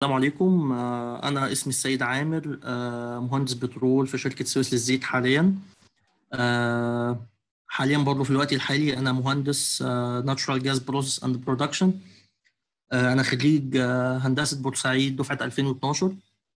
السلام عليكم آه، أنا اسمي السيد عامر آه، مهندس بترول في شركة سويس للزيت حاليا آه، حاليا برضه في الوقت الحالي أنا مهندس ناتشورال جاز بروسيس أند برودكشن أنا خريج آه، هندسة بورسعيد دفعة 2012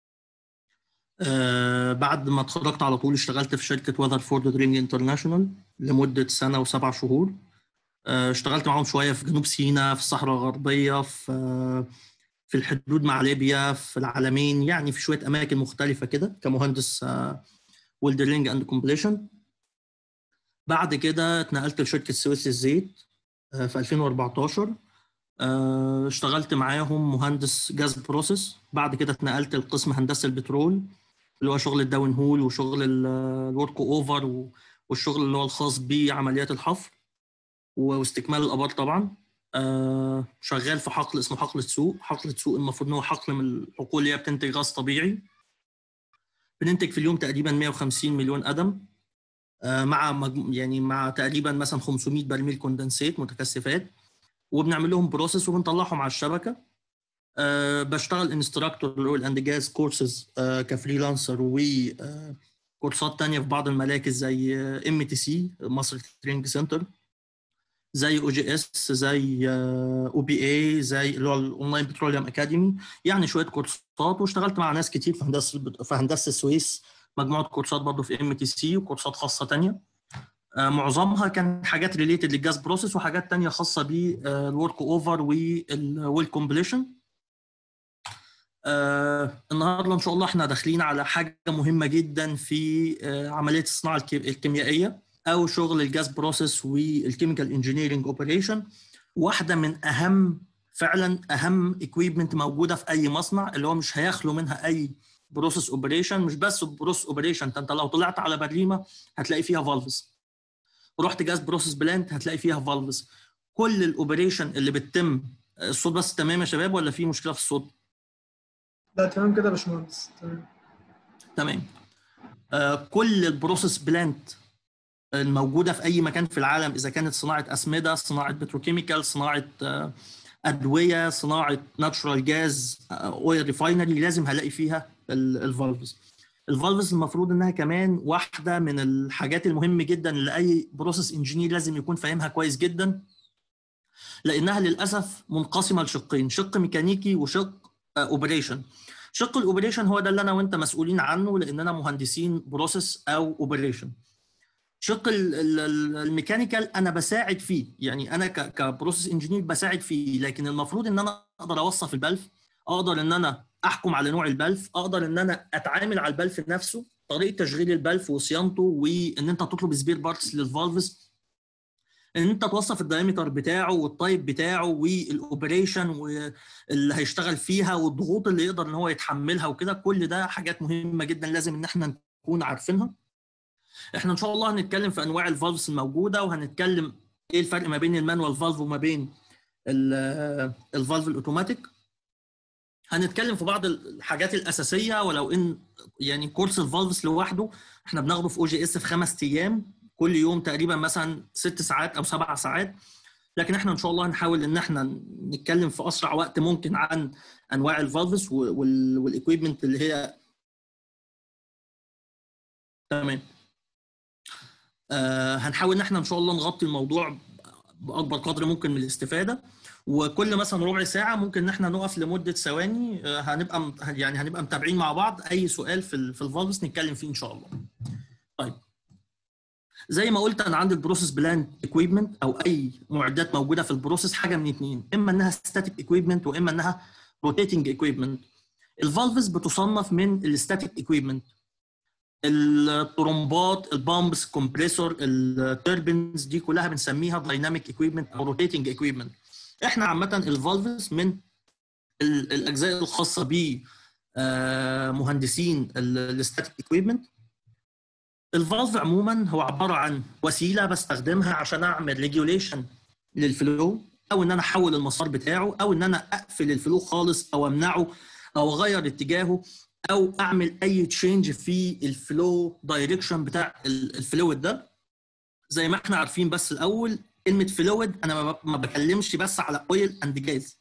آه، بعد ما اتخرجت على طول اشتغلت في شركة وذرفورد درينج انترناشونال لمدة سنة وسبع شهور آه، اشتغلت معاهم شوية في جنوب سيناء في الصحراء الغربية في آه، في الحدود مع ليبيا في العالمين يعني في شويه اماكن مختلفه كده كمهندس ويلدرينج اند كومبليشن بعد كده اتنقلت لشركه سويس للزيت آه، في 2014 آه، اشتغلت معاهم مهندس جاز بروسيس بعد كده اتنقلت لقسم هندسه البترول اللي هو شغل الداون هول وشغل الورك اوفر والشغل اللي هو الخاص بعمليات الحفر واستكمال الابار طبعا آه، شغال في حقل اسمه حقل سوق حقل سوق المفروض ان هو حقل من الحقول اللي هي بتنتج غاز طبيعي بننتج في اليوم تقريبا 150 مليون قدم آه، مع مجم... يعني مع تقريبا مثلا 500 برميل كوندنسيت متكثفات وبنعمل لهم بروسيس وبنطلعهم على الشبكه أه بشتغل انستراكتور اويل اند جاز كورسز أه كفريلانسر وكورسات تانية في بعض المراكز زي ام تي سي مصر تريننج سنتر زي او جي اس زي او بي اي زي اللي هو الاونلاين بتروليوم اكاديمي يعني شويه كورسات واشتغلت مع ناس كتير في هندسه في هندسه السويس مجموعه كورسات برضه في ام تي سي وكورسات خاصه تانية آه، معظمها كان حاجات ريليتد للجاز بروسيس وحاجات تانية خاصه بالورك اوفر والويل كومبليشن آه النهارده ان شاء الله احنا داخلين على حاجه مهمه جدا في آه عمليه الصناعه الكي- الكيميائيه او شغل الجاز بروسيس والكيميكال انجينيرنج اوبريشن واحده من اهم فعلا اهم اكويبمنت موجوده في اي مصنع اللي هو مش هيخلو منها اي بروسيس اوبريشن مش بس بروسيس اوبريشن انت لو طلعت على بريمه هتلاقي فيها فالفز رحت جاز بروسيس بلانت هتلاقي فيها فالفز كل الاوبريشن اللي بتتم الصوت بس تمام يا شباب ولا في مشكله في الصوت لا تمام كده يا باشمهندس تمام تمام آه كل البروسيس بلانت الموجوده في اي مكان في العالم اذا كانت صناعه اسمده صناعه بتروكيميكال صناعه آه، ادويه صناعه ناتشورال جاز اويل ريفاينري لازم هلاقي فيها الفالفز الفالفز المفروض انها كمان واحده من الحاجات المهمه جدا اللي اي بروسيس انجينير لازم يكون فاهمها كويس جدا لانها للاسف منقسمه لشقين شق ميكانيكي وشق اوبريشن شق الاوبريشن هو ده اللي انا وانت مسؤولين عنه لاننا مهندسين بروسيس او اوبريشن شق ال- ال- ال- الميكانيكال انا بساعد فيه يعني انا ك- كبروسيس انجينير بساعد فيه لكن المفروض ان انا اقدر اوصف البلف اقدر ان انا احكم على نوع البلف اقدر ان انا اتعامل على البلف نفسه طريقه تشغيل البلف وصيانته وان انت تطلب سبير بارتس للفالفز ان انت توصف الدايمتر بتاعه والتايب بتاعه والاوبريشن واللي هيشتغل فيها والضغوط اللي يقدر ان هو يتحملها وكده كل ده حاجات مهمه جدا لازم ان احنا نكون عارفينها احنا ان شاء الله هنتكلم في انواع الفالفز الموجوده وهنتكلم ايه الفرق ما بين المانوال فالف وما بين ال- الفالف الاوتوماتيك هنتكلم في بعض الحاجات الاساسيه ولو ان يعني كورس الفالفز لوحده احنا بناخده في او جي اس في خمس ايام كل يوم تقريبا مثلا ست ساعات او سبع ساعات لكن احنا ان شاء الله هنحاول ان احنا نتكلم في اسرع وقت ممكن عن انواع الفالفز والاكويبمنت اللي هي تمام آه هنحاول ان احنا ان شاء الله نغطي الموضوع باكبر قدر ممكن من الاستفاده وكل مثلا ربع ساعه ممكن ان احنا نقف لمده ثواني آه هنبقى م- يعني هنبقى متابعين مع بعض اي سؤال في ال- في الفالفز نتكلم فيه ان شاء الله. طيب زي ما قلت انا عندي البروسيس بلان اكويبمنت او اي معدات موجوده في البروسيس حاجه من اتنين اما انها ستاتيك اكويبمنت واما انها روتيتنج اكويبمنت. الفالفز بتصنف من الستاتيك اكويبمنت الطرمبات البامبس كومبريسور التربينز دي كلها بنسميها دايناميك اكويبمنت او روتيتنج اكويبمنت احنا عامه الفالفز من ال- الاجزاء الخاصه ب آه، مهندسين الستاتيك اكويبمنت الفالف عموما هو عباره عن وسيله بستخدمها عشان اعمل ريجوليشن للفلو او ان انا احول المسار بتاعه او ان انا اقفل الفلو خالص او امنعه او اغير اتجاهه او اعمل اي تشينج في الفلو دايركشن بتاع ال- الفلويد ده زي ما احنا عارفين بس الاول كلمه فلويد انا ما ب- ما بكلمش بس على اويل اند جاز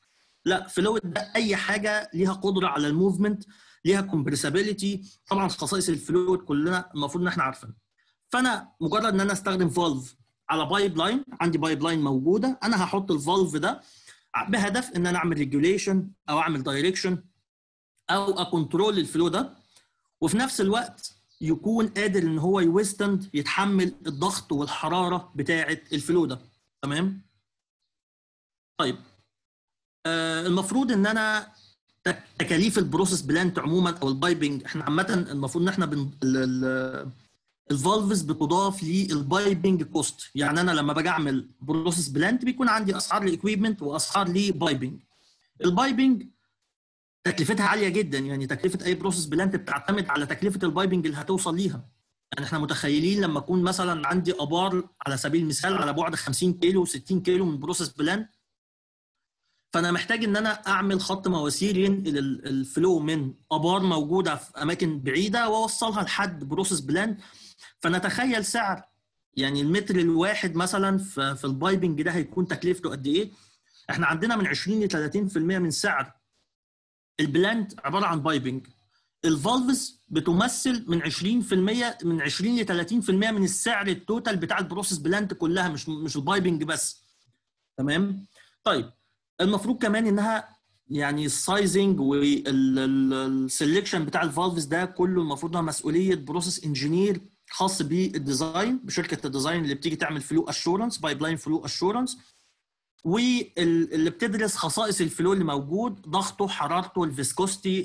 لا فلويد ده اي حاجه ليها قدره على الموفمنت ليها كومبريسابيلتي طبعا خصائص الفلويد كلنا المفروض ان احنا عارفينها فانا مجرد ان انا استخدم فالف على بايب لاين عندي بايب لاين موجوده انا هحط الفالف ده بهدف ان انا اعمل ريجوليشن او اعمل دايركشن او اكونترول الفلو ده وفي نفس الوقت يكون قادر ان هو يويستند يتحمل الضغط والحراره بتاعه الفلو ده تمام طيب آه المفروض ان انا تكاليف البروسيس بلانت عموما او البايبنج احنا عامه المفروض ان احنا بن... الفالفز بتضاف للبايبنج كوست يعني انا لما باجي اعمل بروسيس بلانت بيكون عندي اسعار لايكويبمنت واسعار لبايبنج البايبنج تكلفتها عاليه جدا يعني تكلفه اي بروسيس بلانت بتعتمد على تكلفه البايبنج اللي هتوصل ليها يعني احنا متخيلين لما اكون مثلا عندي ابار على سبيل المثال على بعد 50 كيلو و60 كيلو من بروسيس بلانت فانا محتاج ان انا اعمل خط مواسير ينقل الفلو من ابار موجوده في اماكن بعيده واوصلها لحد بروسيس بلانت فنتخيل سعر يعني المتر الواحد مثلا في, في البايبنج ده هيكون تكلفته قد ايه احنا عندنا من 20 ل 30% من سعر البلانت عباره عن بايبنج الفالفز بتمثل من 20% من 20 ل 30% من السعر التوتال بتاع البروسيس بلانت كلها مش مش البايبنج بس تمام طيب المفروض كمان انها يعني السايزنج والسلكشن بتاع الفالفز ده كله المفروض انها مسؤوليه بروسيس انجينير خاص بالديزاين بشركه الديزاين اللي بتيجي تعمل فلو اشورنس بايب لاين فلو اشورنس واللي بتدرس خصائص الفلو اللي موجود ضغطه حرارته الفيسكوستي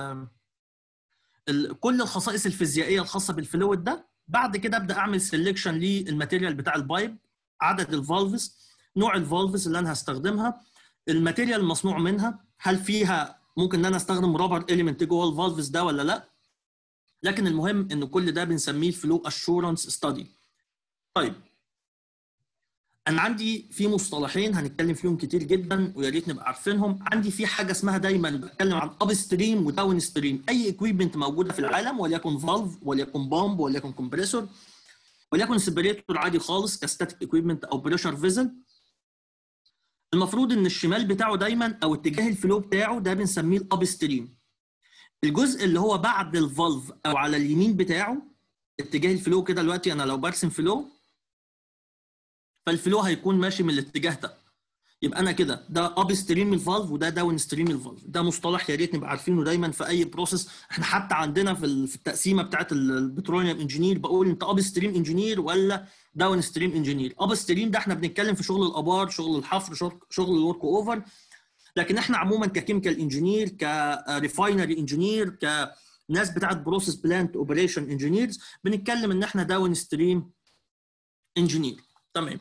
كل الخصائص الفيزيائيه الخاصه بالفلويد ده بعد كده ابدا اعمل سelection للماتيريال بتاع البايب عدد الفالفز نوع الفالفز اللي انا هستخدمها الماتيريال المصنوع منها هل فيها ممكن ان انا استخدم رابر اليمنت جوه الفالفز ده ولا لا لكن المهم ان كل ده بنسميه فلو اشورنس ستادي طيب انا عندي في مصطلحين هنتكلم فيهم كتير جدا ويا ريت نبقى عارفينهم عندي في حاجه اسمها دايما بتكلم عن اب ستريم وداون ستريم اي اكويبمنت موجوده في العالم وليكن فالف وليكن بامب وليكن كومبريسور وليكن سيبريتور عادي خالص كستاتيك اكويبمنت او بريشر فيزل المفروض ان الشمال بتاعه دايما او اتجاه الفلو بتاعه ده بنسميه الاب ستريم الجزء اللي هو بعد الفالف او على اليمين بتاعه اتجاه الفلو كده دلوقتي انا لو برسم فلو فالفلو هيكون ماشي من الاتجاه ده يبقى انا كده ده اب ستريم الفالف وده داون ستريم الفالف ده مصطلح يا ريت نبقى عارفينه دايما في اي بروسيس احنا حتى عندنا في في التقسيمه بتاعه البتروليوم انجينير بقول انت اب ستريم انجينير ولا داون ستريم انجينير اب ستريم ده احنا بنتكلم في شغل الابار شغل الحفر شغل, شغل الورك اوفر لكن احنا عموما ككيميكال انجينير كريفاينري انجينير كناس بتاعه بروسيس بلانت اوبريشن انجينيرز بنتكلم ان احنا داون ستريم انجينير تمام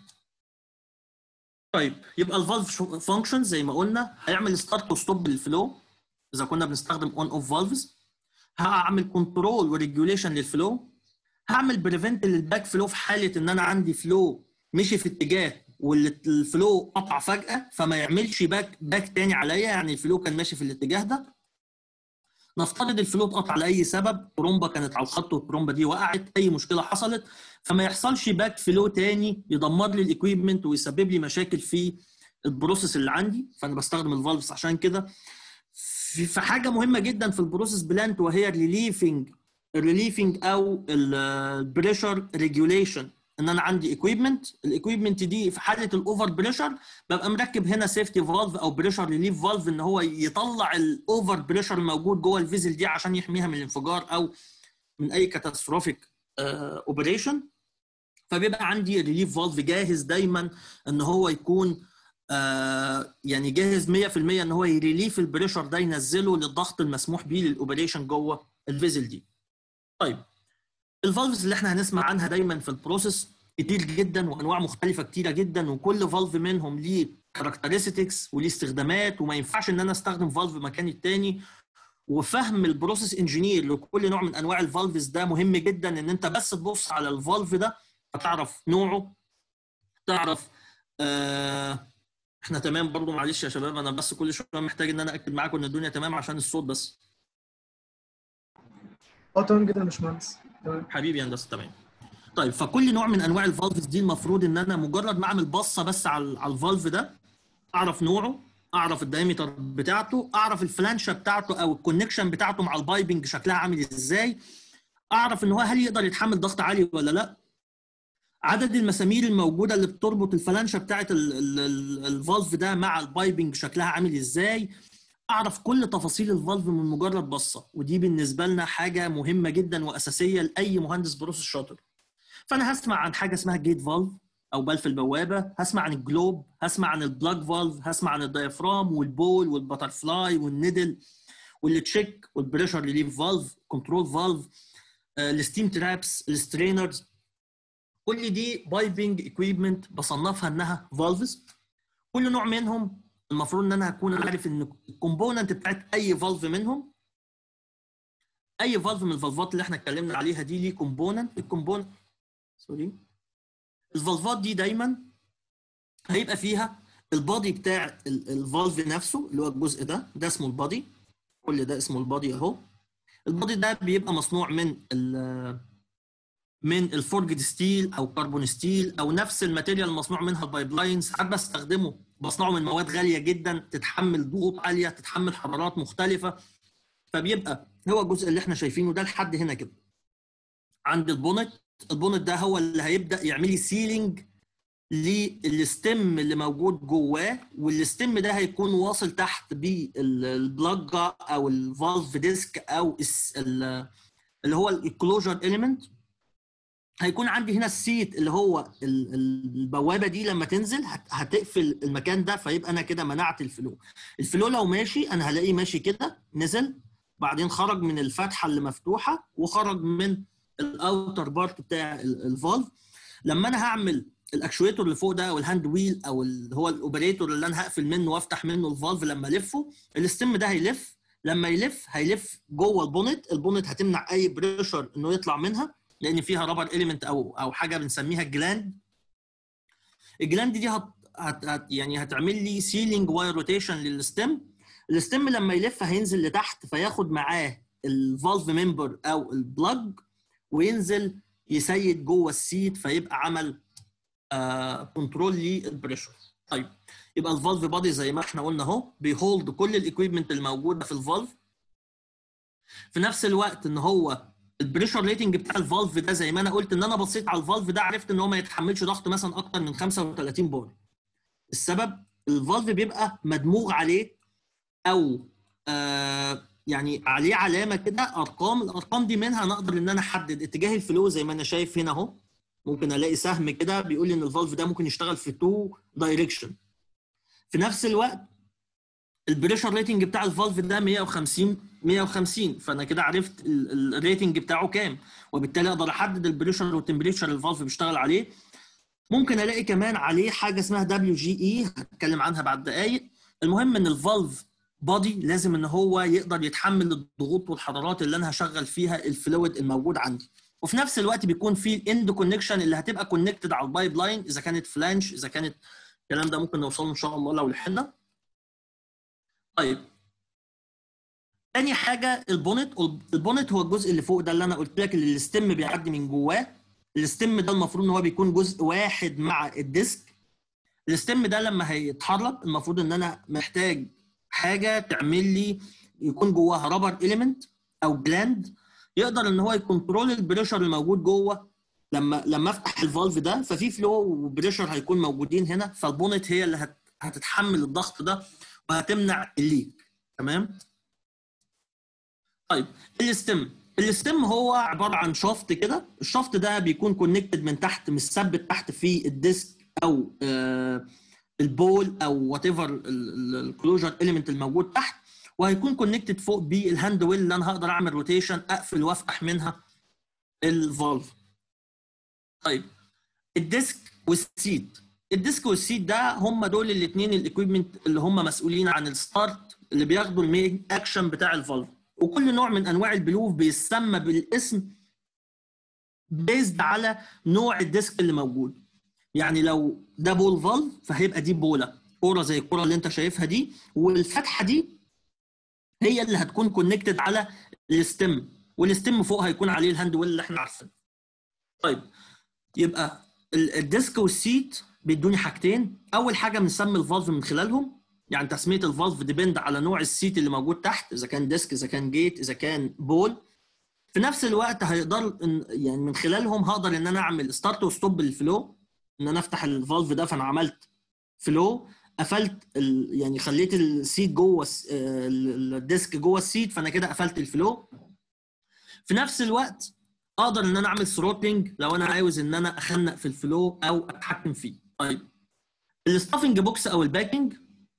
طيب يبقى الفالف فانكشن زي ما قلنا هيعمل ستارت وستوب للفلو اذا كنا بنستخدم اون اوف فالفز هعمل كنترول وريجوليشن للفلو هعمل بريفنت للباك فلو في حاله ان انا عندي فلو مشي في اتجاه والفلو قطع فجاه فما يعملش باك باك تاني عليا يعني الفلو كان ماشي في الاتجاه ده نفترض الفلو اتقطع لاي سبب ترومبا كانت على الخط والترومبا دي وقعت اي مشكله حصلت فما يحصلش باك فلو تاني يدمر لي الاكويبمنت ويسبب لي مشاكل في البروسيس اللي عندي فانا بستخدم الفالفز عشان كده في حاجه مهمه جدا في البروسيس بلانت وهي الريليفنج الريليفنج او البريشر ريجوليشن ان انا عندي اكويبمنت الاكويبمنت دي في حاله الاوفر بريشر ببقى مركب هنا سيفتي فالف او بريشر ريليف فالف ان هو يطلع الاوفر بريشر الموجود جوه الفيزل دي عشان يحميها من الانفجار او من اي كاتاستروفيك اوبريشن فبيبقى عندي ريليف فالف جاهز دايما ان هو يكون آه يعني جاهز 100% ان هو يريليف البريشر ده ينزله للضغط المسموح به للاوبريشن جوه الفيزل دي. طيب الفالفز اللي احنا هنسمع عنها دايما في البروسيس كتير جدا وانواع مختلفه كتيره جدا وكل فالف منهم ليه كاركترستكس وليه استخدامات وما ينفعش ان انا استخدم فالف مكان التاني وفهم البروسيس انجينير لكل نوع من انواع الفالفز ده مهم جدا ان انت بس تبص على الفالف ده تعرف نوعه تعرف آه احنا تمام برضو معلش يا شباب انا بس كل شويه محتاج ان انا اكد معاكم ان الدنيا تمام عشان الصوت بس اه تمام جدا يا باشمهندس تمام حبيبي يا هندسه تمام طيب فكل نوع من انواع الفالفز دي المفروض ان انا مجرد ما اعمل بصه بس على على الفالف ده اعرف نوعه اعرف الدايمتر بتاعته اعرف الفلانشه بتاعته او الكونكشن بتاعته مع البايبنج شكلها عامل ازاي اعرف ان هو هل يقدر يتحمل ضغط عالي ولا لا عدد المسامير الموجوده اللي بتربط الفلانشه بتاعه الفالف ده مع البايبنج شكلها عامل ازاي اعرف كل تفاصيل الفالف من مجرد بصه ودي بالنسبه لنا حاجه مهمه جدا واساسيه لاي مهندس بروسيس شاطر فانا هسمع عن حاجه اسمها جيت فالف او بلف البوابه هسمع عن الجلوب هسمع عن البلاج فالف هسمع عن الدايفرام والبول والباترفلاي والنيدل والتشيك والبريشر ريليف فالف كنترول فالف الستيم ترابس السترينرز كل دي بايبنج اكويبمنت بصنفها انها فالفز كل نوع منهم المفروض ان انا هكون عارف ان الكومبوننت بتاعت اي فالف منهم اي فالف من الفالفات اللي احنا اتكلمنا عليها دي ليه كومبوننت الكومبوننت سوري الفالفات دي دايما هيبقى فيها البادي بتاع الفالف نفسه اللي هو الجزء ده ده اسمه البادي كل ده اسمه البادي اهو البادي ده بيبقى مصنوع من ال من الفورجد ستيل او كربون ستيل او نفس الماتيريال المصنوع منها البايب لاين ساعات بستخدمه بصنعه من مواد غاليه جدا تتحمل ضغوط عاليه تتحمل حرارات مختلفه فبيبقى هو الجزء اللي احنا شايفينه ده لحد هنا كده عند البونت البونت ده هو اللي هيبدا يعمل لي سيلينج للستم اللي موجود جواه والستم ده هيكون واصل تحت بالبلاجة او الفالف ديسك او اللي هو الكلوجر اليمنت هيكون عندي هنا السيت اللي هو البوابه دي لما تنزل هتقفل المكان ده فيبقى انا كده منعت الفلو الفلو لو ماشي انا هلاقيه ماشي كده نزل بعدين خرج من الفتحه اللي مفتوحه وخرج من الاوتر بارت بتاع الفالف لما انا هعمل الاكشويتور اللي فوق ده او الهاند ويل او اللي هو الاوبريتور اللي انا هقفل منه وافتح منه الفالف لما الفه الستم ده هيلف لما يلف هيلف جوه البونت البونت هتمنع اي بريشر انه يطلع منها لان فيها رابر اليمنت او او حاجه بنسميها جلاند الجلاند دي هت هت يعني هتعمل لي سيلينج واير روتيشن للستم الستم لما يلف هينزل لتحت فياخد معاه الفالف ممبر او البلاج وينزل يسيد جوه السيت فيبقى عمل كنترول آه للبريشر طيب يبقى الفالف بادي زي ما احنا قلنا اهو بيهولد كل الاكويبمنت الموجوده في الفالف في نفس الوقت ان هو البريشر ريتنج بتاع الفالف ده زي ما انا قلت ان انا بصيت على الفالف ده عرفت ان هو ما يتحملش ضغط مثلا اكتر من 35 بار السبب الفالف بيبقى مدموغ عليه او آه يعني عليه علامه كده ارقام الارقام دي منها نقدر ان انا احدد اتجاه الفلو زي ما انا شايف هنا اهو ممكن الاقي سهم كده بيقول لي ان الفالف ده ممكن يشتغل في تو دايركشن في نفس الوقت البريشر ريتنج بتاع الفالف ده 150 150 فانا كده عرفت الريتنج بتاعه كام وبالتالي اقدر احدد البريشر والتمبريتشر اللي الفالف بيشتغل عليه ممكن الاقي كمان عليه حاجه اسمها دبليو جي اي هتكلم عنها بعد دقائق المهم ان الفالف بادي لازم ان هو يقدر يتحمل الضغوط والحرارات اللي انا هشغل فيها الفلويد الموجود عندي وفي نفس الوقت بيكون في الاند كونكشن اللي هتبقى كونكتد على البايب لاين اذا كانت فلانش اذا كانت الكلام ده ممكن نوصله ان شاء الله لو لحقنا طيب تاني حاجه البونت البونت هو الجزء اللي فوق ده اللي انا قلت لك اللي الستم بيعدي من جواه الستم ده المفروض ان هو بيكون جزء واحد مع الديسك الستم ده لما هيتحرك المفروض ان انا محتاج حاجه تعمل لي يكون جواها رابر اليمنت او جلاند يقدر ان هو يكنترول البريشر الموجود جوه لما لما افتح الفالف ده ففي فلو وبريشر هيكون موجودين هنا فالبونت هي اللي هت هتتحمل الضغط ده وهتمنع الليك تمام طيب الستم الستم هو عباره عن شافت كده الشافت ده بيكون كونكتد من تحت مثبت تحت في الديسك او آه البول او وات ايفر الكلوجر اليمنت الموجود تحت وهيكون كونكتد فوق بالهاند ويل اللي انا هقدر اعمل روتيشن اقفل وافتح منها الفالف طيب الديسك والسيت الديسك والسيت ده هم دول الاثنين الاكويبمنت اللي هم مسؤولين عن الستارت اللي بياخدوا المين اكشن بتاع الفالف وكل نوع من انواع البلوف بيسمى بالاسم بيزد على نوع الديسك اللي موجود يعني لو ده بول فالف فهيبقى دي بوله كوره زي الكوره اللي انت شايفها دي والفتحه دي هي اللي هتكون كونكتد على الستم والستم فوق هيكون عليه الهاند ويل اللي احنا عارفينه طيب يبقى الديسك والسيت بيدوني حاجتين اول حاجه بنسمي الفالف من خلالهم يعني تسميه الفالف ديبند على نوع السيت اللي موجود تحت اذا كان ديسك اذا كان جيت اذا كان بول في نفس الوقت هيقدر إن- يعني من خلالهم هقدر ان انا اعمل ستارت وستوب للفلو ان انا افتح الفالف ده فانا عملت فلو قفلت ال... يعني خليت السيت جوه الس- آه، ال- الديسك جوه السيت فانا كده قفلت الفلو في نفس الوقت اقدر ان انا اعمل ثروتلينج لو انا عاوز ان انا اخنق في الفلو او اتحكم فيه طيب الستافنج بوكس او الباكينج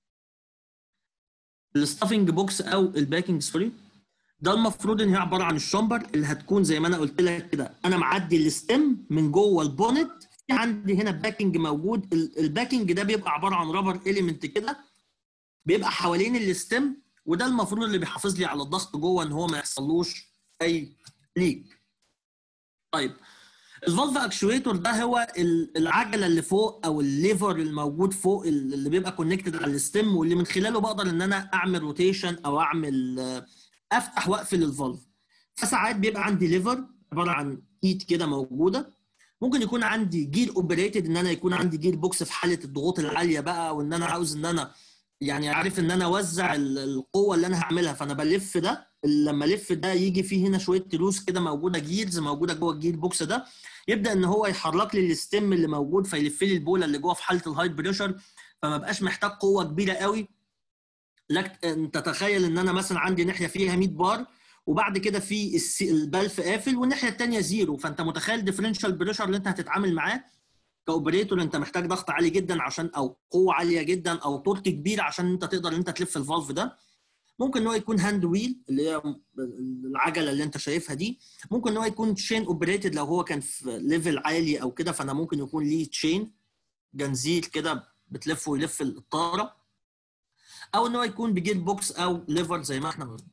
الستافنج بوكس او الباكينج سوري ده المفروض ان هي عباره عن الشامبر اللي هتكون زي ما انا قلت لك كده انا معدي الستيم من جوه البونت في عندي هنا باكينج موجود ال- الباكينج ده بيبقى عباره عن رابر اليمنت كده بيبقى حوالين الستيم وده المفروض اللي بيحافظ لي على الضغط جوه ان هو ما يحصلوش اي ليك طيب الفالف اكشويتور ده هو ال- العجله اللي فوق او الليفر الموجود فوق ال- اللي بيبقى كونكتد على الستيم واللي من خلاله بقدر ان انا اعمل روتيشن او اعمل آه، افتح واقفل الفالف فساعات بيبقى عندي ليفر عباره عن ايد كده موجوده ممكن يكون عندي جير اوبريتد ان انا يكون عندي جير بوكس في حاله الضغوط العاليه بقى وان انا عاوز ان انا يعني عارف ان انا اوزع ال- القوه اللي انا هعملها فانا بلف ده لما الف ده يجي فيه هنا شويه تروس كده موجوده جيرز موجوده جوه الجير بوكس ده يبدا ان هو يحرك لي الستيم اللي موجود فيلف لي البوله اللي جوه في حاله الهاي بريشر فما بقاش محتاج قوه كبيره قوي لك انت تتخيل ان انا مثلا عندي ناحيه فيها 100 بار وبعد كده في الس- البلف قافل والناحيه الثانيه زيرو فانت متخيل ديفرنشال بريشر اللي انت هتتعامل معاه كاوبريتور انت محتاج ضغط عالي جدا عشان او قوه عاليه جدا او تورك كبير عشان انت تقدر ان انت تلف الفالف ده ممكن ان هو يكون هاند ويل اللي هي العجله اللي انت شايفها دي ممكن ان هو يكون تشين اوبريتد لو هو كان في ليفل عالي او كده فانا ممكن يكون ليه تشين جنزير كده بتلف ويلف الطاره او ان هو يكون بجير بوكس او ليفر زي ما احنا قلنا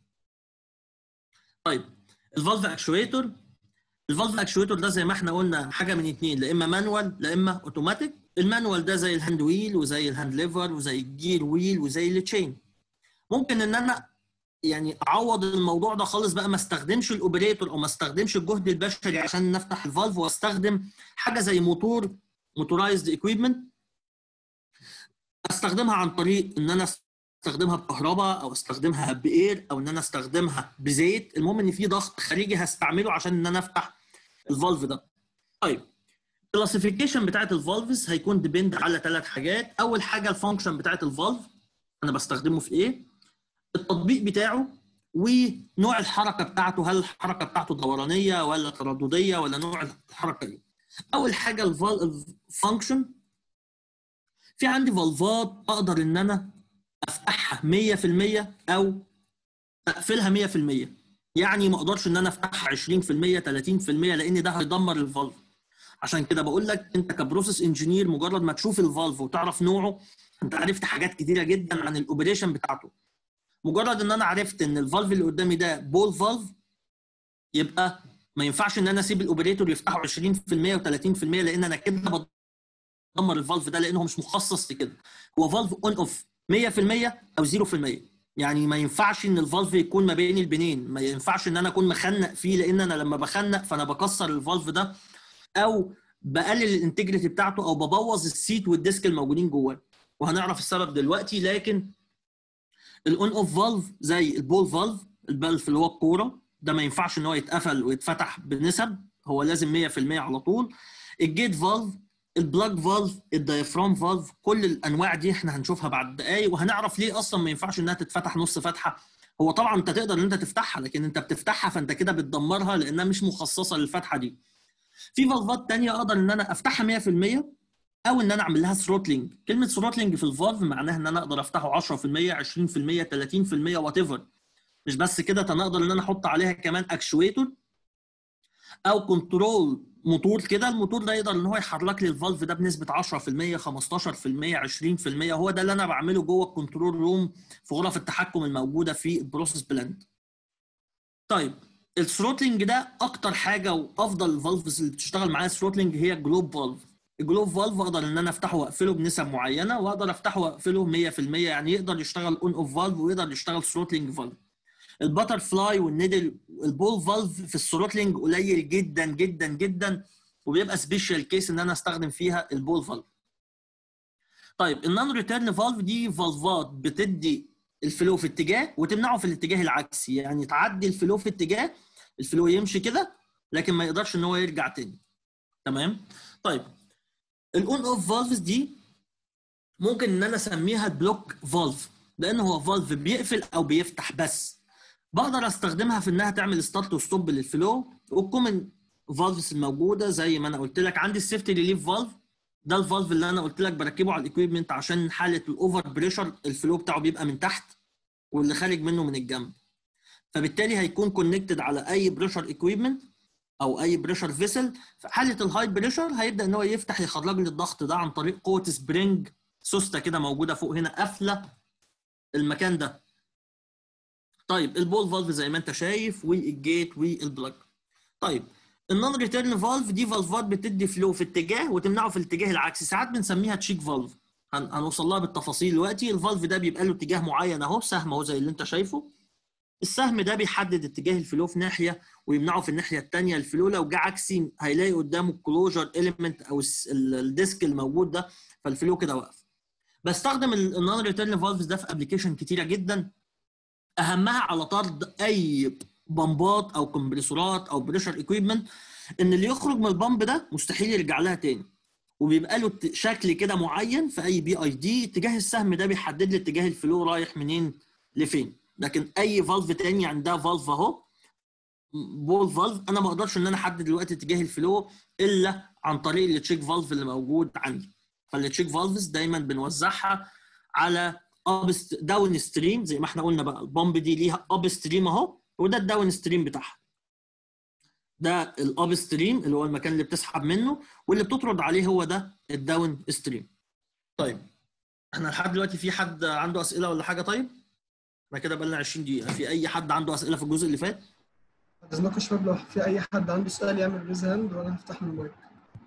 طيب الفالف اكشويتور الفالف اكشويتور ده زي ما احنا قلنا حاجه من اتنين لا اما مانوال لا اما اوتوماتيك المانوال ده زي الهاند ويل وزي الهاند ليفر وزي الجير ويل وزي التشين ممكن ان انا يعني اعوض الموضوع ده خالص بقى ما استخدمش الاوبريتور او ما استخدمش الجهد البشري عشان نفتح الفالف واستخدم حاجه زي موتور موتورايزد ايكويبمنت استخدمها عن طريق ان انا استخدمها بكهرباء او استخدمها باير او ان انا استخدمها بزيت المهم ان في ضغط خارجي هستعمله عشان ان انا افتح الفالف ده طيب الكلاسيفيكيشن بتاعت الفالفز هيكون ديبند على ثلاث حاجات اول حاجه الفانكشن بتاعت الفالف انا بستخدمه في ايه التطبيق بتاعه ونوع الحركه بتاعته هل الحركه بتاعته دورانيه ولا تردديه ولا نوع الحركه ايه اول حاجه الفانكشن في عندي فالفات اقدر ان انا افتحها 100% او اقفلها 100% يعني ما اقدرش ان انا افتحها 20% 30% لان ده هيدمر الفالف عشان كده بقول لك انت كبروسيس انجينير مجرد ما تشوف الفالف وتعرف نوعه انت عرفت حاجات كتيره جدا عن الاوبريشن بتاعته مجرد ان انا عرفت ان الفالف اللي قدامي ده بول فالف يبقى ما ينفعش ان انا اسيب الاوبريتور يفتحه 20% و30% لان انا كده بدمر الفالف ده لانه مش مخصص لكده هو فالف اون اوف 100% او 0% يعني ما ينفعش ان الفالف يكون ما بين البنين ما ينفعش ان انا اكون مخنق فيه لان انا لما بخنق فانا بكسر الفالف ده او بقلل الانتجريتي بتاعته او ببوظ السيت والديسك الموجودين جواه وهنعرف السبب دلوقتي لكن الاون اوف فالف زي البول فالف البلف اللي هو الكوره ده ما ينفعش ان هو يتقفل ويتفتح بنسب هو لازم 100% على طول الجيت فالف البلاج فالف الدايفرام فالف كل الانواع دي احنا هنشوفها بعد دقايق وهنعرف ليه اصلا ما ينفعش انها تتفتح نص فتحه هو طبعا انت تقدر ان انت تفتحها لكن انت بتفتحها فانت كده بتدمرها لانها مش مخصصه للفتحه دي في فالفات تانية اقدر ان انا افتحها 100% او ان انا اعمل لها ثروتلينج كلمه ثروتلينج في الفالف معناها ان انا اقدر افتحه 10% 20% 30% وات ايفر مش بس كده انا اقدر ان انا احط عليها كمان اكشويتور او كنترول موتور كده الموتور ده يقدر ان هو يحرك لي الفالف ده بنسبه 10% 15% 20% هو ده اللي انا بعمله جوه الكنترول روم في غرف التحكم الموجوده في البروسيس بلاند طيب الثروتلينج ده اكتر حاجه وافضل الفالفز اللي بتشتغل معايا الثروتلينج هي الجلوب فالف الجلوب فالف اقدر ان انا افتحه واقفله بنسب معينه واقدر افتحه واقفله 100% يعني يقدر يشتغل اون اوف فالف ويقدر يشتغل ثروتلينج فالف الباتر فلاي والنيدل البول فالف في الثروتلينج قليل جدا جدا جدا وبيبقى سبيشال كيس ان انا استخدم فيها البول فالف طيب النون ريتيرن فالف دي فالفات بتدي الفلو في اتجاه وتمنعه في الاتجاه العكسي يعني تعدي الفلو في اتجاه الفلو يمشي كده لكن ما يقدرش ان هو يرجع تاني تمام طيب الاون اوف فالفز دي ممكن ان انا اسميها البلوك فالف لان هو فالف بيقفل او بيفتح بس بقدر استخدمها في انها تعمل ستارت وستوب للفلو والكومن فالفز الموجوده زي ما انا قلت لك عندي السيفتي ريليف فالف ده الفالف اللي انا قلت لك بركبه على الاكويبمنت عشان حاله الاوفر بريشر الفلو بتاعه بيبقى من تحت واللي خارج منه من الجنب فبالتالي هيكون كونكتد على اي بريشر اكويبمنت او اي بريشر فيسل في حاله الهاي بريشر هيبدا ان هو يفتح يخرج لي الضغط ده عن طريق قوه سبرينج سوسته كده موجوده فوق هنا قافله المكان ده طيب البول فالف زي ما انت شايف والجيت والبلاج طيب النون ريتيرن فالف دي فالفات بتدي فلو في اتجاه وتمنعه في الاتجاه العكسي ساعات بنسميها تشيك فالف هنوصل لها بالتفاصيل دلوقتي الفالف ده بيبقى له اتجاه معين اهو سهم اهو زي اللي انت شايفه السهم ده بيحدد اتجاه الفلو في ناحيه ويمنعه في الناحيه الثانيه الفلو لو جه عكسي هيلاقي قدامه الكلوجر اليمنت او الديسك الموجود ده فالفلو كده واقف بستخدم النون ريتيرن فالفز ده في ابلكيشن كتيره جدا اهمها على طرد اي بمبات او كمبريسورات او بريشر اكويبمنت ان اللي يخرج من البمب ده مستحيل يرجع لها تاني وبيبقى له شكل كده معين في اي بي اي دي اتجاه السهم ده بيحدد لي اتجاه الفلو رايح منين لفين لكن اي فالف تاني عندها فالف اهو بول فالف انا ما اقدرش ان انا احدد دلوقتي اتجاه الفلو الا عن طريق التشيك فالف اللي موجود عندي فالتشيك فالفز دايما بنوزعها على اب داون ستريم زي ما احنا قلنا بقى البامب دي ليها اب ستريم اهو وده الداون ستريم بتاعها ده الاب ستريم اللي هو المكان اللي بتسحب منه واللي بتطرد عليه هو ده الداون ستريم طيب احنا لحد دلوقتي في حد عنده اسئله ولا حاجه طيب احنا كده بقى لنا 20 دقيقه في اي حد عنده اسئله في الجزء اللي فات اذنكم يا شباب لو في اي حد عنده سؤال يعمل ريز هاند وانا هفتح له المايك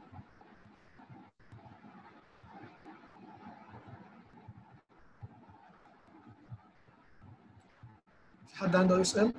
في حد عنده اي سؤال؟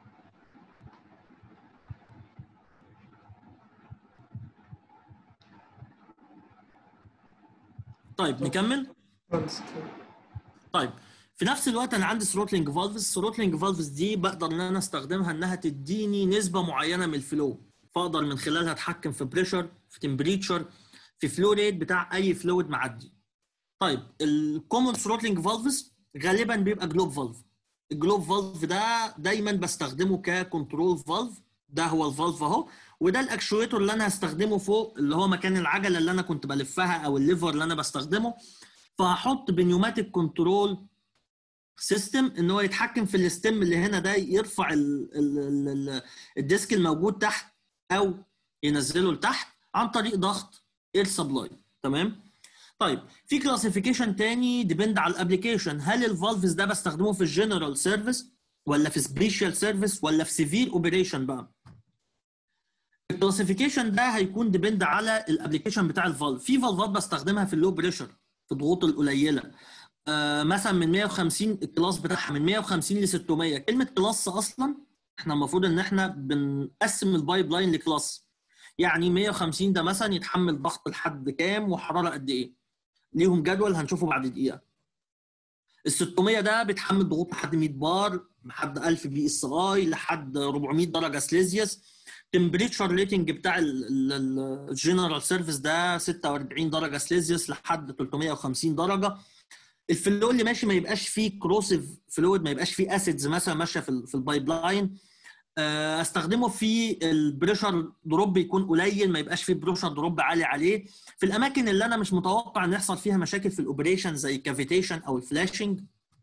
طيب نكمل خلاص طيب في نفس الوقت انا عندي ثروتلينج فالفز ثروتلينج فالفز دي بقدر ان انا استخدمها انها تديني نسبه معينه من الفلو فاقدر من خلالها اتحكم في بريشر في تمبريتشر في فلو ريت بتاع اي فلويد معدي طيب الكومن ثروتلينج فالفز غالبا بيبقى جلوب فالف الجلوب فالف ده دايما بستخدمه ككنترول فالف ده هو الفالف اهو وده الاكشويتور اللي انا هستخدمه فوق اللي هو مكان العجله اللي انا كنت بلفها او الليفر اللي انا بستخدمه فهحط بنيوماتيك كنترول سيستم ان هو يتحكم في الستيم اللي هنا ده يرفع ال ال ال ال الديسك الموجود تحت او ينزله لتحت عن طريق ضغط اير سبلاي تمام طيب في كلاسيفيكيشن تاني ديبند على الابلكيشن هل الفالفز ده بستخدمه في الجنرال سيرفيس ولا في سبيشال سيرفيس ولا في سيفير اوبريشن بقى الكلاسيفيكيشن ده هيكون ديبند على الابلكيشن بتاع الفالف في فالفات بستخدمها في اللو بريشر في الضغوط القليله آه مثلا من 150 الكلاس بتاعها من 150 ل 600 كلمه كلاس اصلا احنا المفروض ان احنا بنقسم البايب لاين لكلاس يعني 150 ده مثلا يتحمل ضغط لحد كام وحراره قد ايه ليهم جدول هنشوفه بعد دقيقه ال 600 ده بيتحمل ضغوط لحد 100 بار لحد 1000 بي اس اي لحد 400 درجه سليزيوس تمبريتشر ريتنج بتاع الجنرال سيرفيس ده 46 درجه سليزيوس لحد 350 درجه الفلو اللي ماشي ما يبقاش فيه كروسيف فلويد ما يبقاش فيه اسيدز مثلا ماشيه في في البايب لاين استخدمه في البريشر دروب يكون قليل ما يبقاش فيه بريشر دروب عالي عليه في الاماكن اللي انا مش متوقع ان يحصل فيها مشاكل في الاوبريشن زي الكافيتيشن او الفلاشنج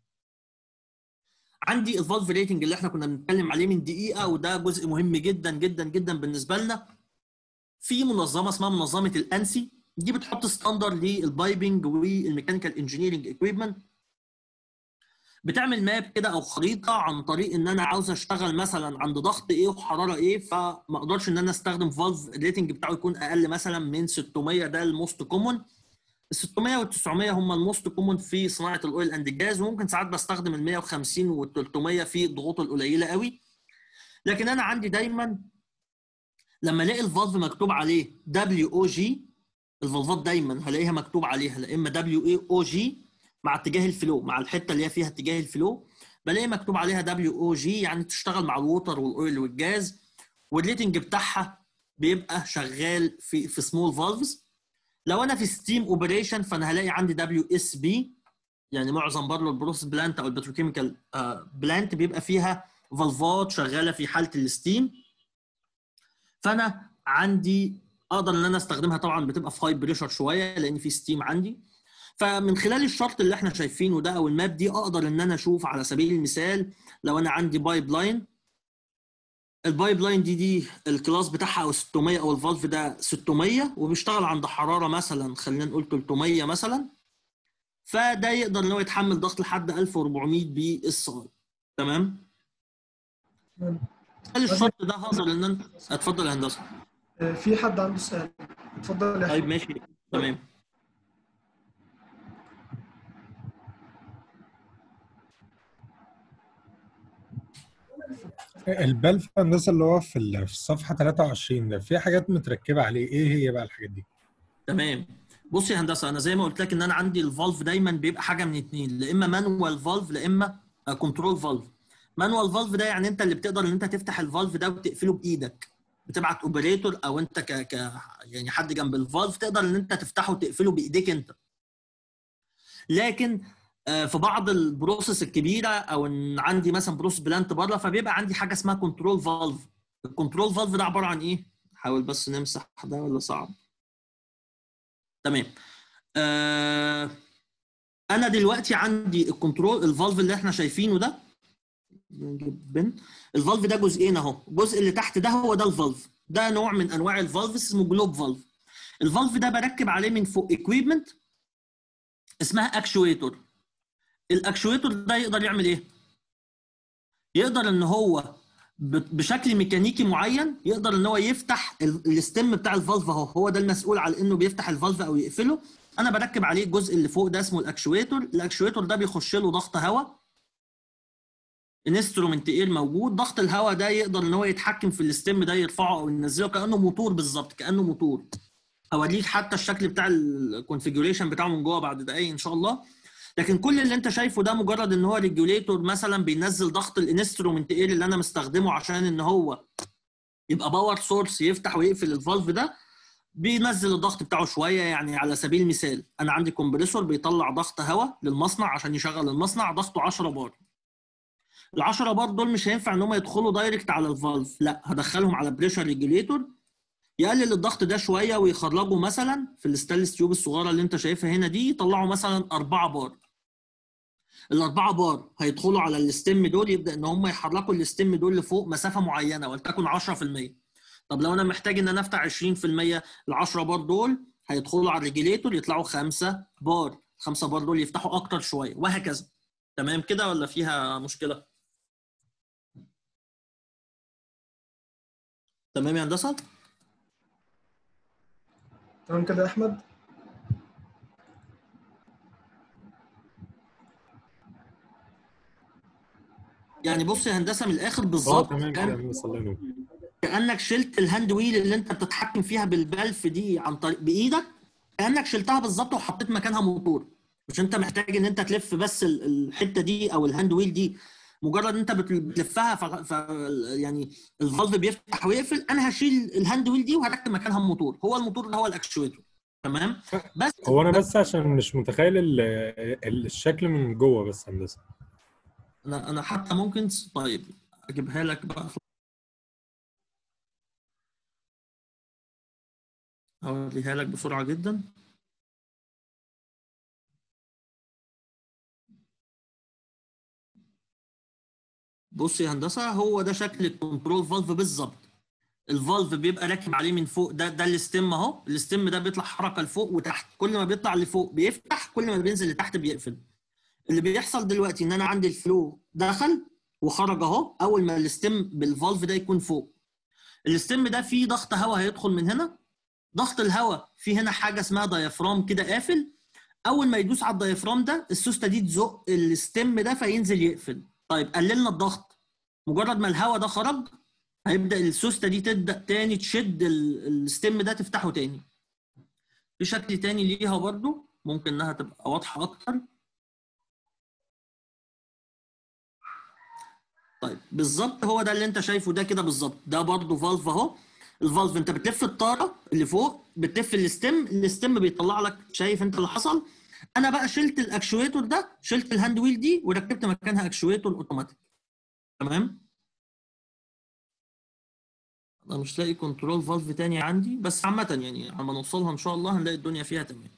عندي الفالف ريتنج اللي احنا كنا بنتكلم عليه من دقيقه وده جزء مهم جدا جدا جدا بالنسبه لنا في منظمه اسمها منظمه الانسي دي بتحط ستاندر للبايبنج والميكانيكال انجينيرنج اكويبمنت بتعمل ماب كده او خريطه عن طريق ان انا عاوز اشتغل مثلا عند ضغط ايه وحراره ايه فما اقدرش ان انا استخدم فالف الريتنج بتاعه يكون اقل مثلا من 600 ده الموست كومون ال 600 وال 900 هم الموست كومون في صناعه الاويل اند جاز وممكن ساعات بستخدم ال 150 وال 300 في الضغوط القليله قوي لكن انا عندي دايما لما الاقي الفالف مكتوب عليه دبليو او جي الفالفات دايما هلاقيها مكتوب عليها لا اما دبليو اي او جي مع اتجاه الفلو مع الحته اللي هي فيها اتجاه الفلو بلاقي مكتوب عليها دبليو او جي يعني تشتغل مع الووتر والاويل والجاز والريتنج بتاعها بيبقى شغال في في سمول فالفز لو انا في ستيم اوبريشن فانا هلاقي عندي دبليو اس بي يعني معظم برضه البروسيس بلانت او البتروكيميكال بلانت بيبقى فيها فالفات شغاله في حاله الستيم فانا عندي اقدر ان انا استخدمها طبعا بتبقى في هاي بريشر شويه لان في ستيم عندي فمن خلال الشرط اللي احنا شايفينه ده او الماب دي اقدر ان انا اشوف على سبيل المثال لو انا عندي بايب لاين البايب لاين دي دي الكلاس بتاعها او 600 او الفالف ده 600 وبيشتغل عند حراره مثلا خلينا نقول 300 مثلا فده يقدر ان هو يتحمل ضغط لحد 1400 بي اس اي تمام هل الشرط ده هقدر ان انا اتفضل يا هندسه آه، في حد عنده سؤال اتفضل يا طيب أحمد. ماشي تمام البلف هندسه اللي هو في ال- في الصفحه 23 ده في حاجات متركبه عليه ايه هي بقى الحاجات دي؟ تمام بص يا هندسه انا زي ما قلت لك ان انا عندي الفالف دايما بيبقى حاجه من اتنين لا اما مانوال فالف لا اما كنترول فالف مانوال فالف ده يعني انت اللي بتقدر ان انت تفتح الفالف ده وتقفله بايدك بتبعت اوبريتور او انت ك... ك يعني حد جنب الفالف تقدر ان انت تفتحه وتقفله بايديك انت لكن آه، في بعض البروسيس الكبيره او ان عندي مثلا بروسيس بلانت بره فبيبقى عندي حاجه اسمها كنترول فالف الكنترول فالف ده عباره عن ايه حاول بس نمسح ده ولا صعب تمام آه انا دلوقتي عندي الكنترول الفالف اللي احنا شايفينه ده نجيب بن الفالف ده جزئين اهو الجزء اللي تحت ده هو ده الفالف ده نوع من انواع الفالف اسمه جلوب فالف الفالف ده بركب عليه من فوق اكويبمنت اسمها اكشويتور الاكشويتور ده يقدر يعمل ايه يقدر ان هو ب- بشكل ميكانيكي معين يقدر ان هو يفتح ال- الستيم بتاع الفالف اهو هو ده المسؤول على انه بيفتح الفالف او يقفله انا بركب عليه الجزء اللي فوق ده اسمه الاكشويتور الاكشويتور ده بيخش له ضغط هواء انسترومنت اير موجود ضغط الهواء ده يقدر ان هو يتحكم في الستيم ده يرفعه او ينزله كانه موتور بالظبط كانه موتور اوريك حتى الشكل بتاع الكونفيجريشن بتاعه من جوه بعد دقايق ان شاء الله لكن كل اللي انت شايفه ده مجرد ان هو ريجوليتور مثلا بينزل ضغط الانسترومنت اير اللي انا مستخدمه عشان ان هو يبقى باور سورس يفتح ويقفل الفالف ده بينزل الضغط بتاعه شويه يعني على سبيل المثال انا عندي كومبريسور بيطلع ضغط هواء للمصنع عشان يشغل المصنع ضغطه 10 بار ال 10 بار دول مش هينفع ان هم يدخلوا دايركت على الفالف لا هدخلهم على بريشر ريجوليتور يقلل الضغط ده شويه ويخرجوا مثلا في الستانلس تيوب الصغيره اللي انت شايفها هنا دي يطلعوا مثلا 4 بار الأربعة بار هيدخلوا على الستيم دول يبدأ إن هم يحركوا الستيم دول لفوق مسافة معينة ولتكن 10% طب لو أنا محتاج إن أنا أفتح 20% ال 10 بار دول هيدخلوا على الريجيليتور يطلعوا 5 بار 5 بار دول يفتحوا أكتر شوية وهكذا تمام كده ولا فيها مشكلة؟ تمام يا هندسة؟ تمام كده يا احمد يعني بص يا هندسة من الآخر اه بالظبط تمام كان- كده الله ينور كانك شلت الهاند ويل اللي انت بتتحكم فيها بالبلف دي عن طريق بايدك كانك شلتها بالظبط وحطيت مكانها موتور مش انت محتاج ان انت تلف بس ال- الحته دي او الهاند ويل دي مجرد انت بت- بتلفها ف... ف... يعني الفالف بيفتح ويقفل انا هشيل الهاند ويل دي وهركب مكانها موتور هو الموتور اللي هو الاكشويتور تمام بس هو انا بس عشان مش متخيل ال- ال- الشكل من جوه بس هندسه انا انا حتى ممكن طيب اجيبها لك بقى اوريها لك بسرعه جدا بص يا هندسه هو ده شكل الكنترول فالف بالظبط الفالف بيبقى راكب عليه من فوق ده ده الستيم اهو الستيم ده بيطلع حركه لفوق وتحت كل ما بيطلع لفوق بيفتح كل ما بينزل لتحت بيقفل اللي بيحصل دلوقتي ان انا عندي الفلو دخل وخرج اهو اول ما الستيم بالفالف ده يكون فوق الستيم ده فيه ضغط هواء هيدخل من هنا ضغط الهواء في هنا حاجه اسمها دايفرام كده قافل اول ما يدوس على الدايفرام ده السوسته دي تزق الستيم ده فينزل يقفل طيب قللنا الضغط مجرد ما الهواء ده خرج هيبدا السوسته دي تبدا تاني تشد ال- الستيم ده تفتحه تاني في شكل تاني ليها برضو ممكن انها تبقى واضحه اكتر طيب بالظبط هو ده اللي انت شايفه ده كده بالظبط ده برضو فالف اهو الفالف انت بتلف الطاره اللي فوق بتلف الستيم الستيم بيطلع لك شايف انت اللي حصل انا بقى شلت الاكشويتور ده شلت الهاند ويل دي وركبت مكانها اكشويتور اوتوماتيك تمام انا مش لاقي كنترول فالف تاني عندي بس عامه يعني لما نوصلها ان شاء الله هنلاقي الدنيا فيها تمام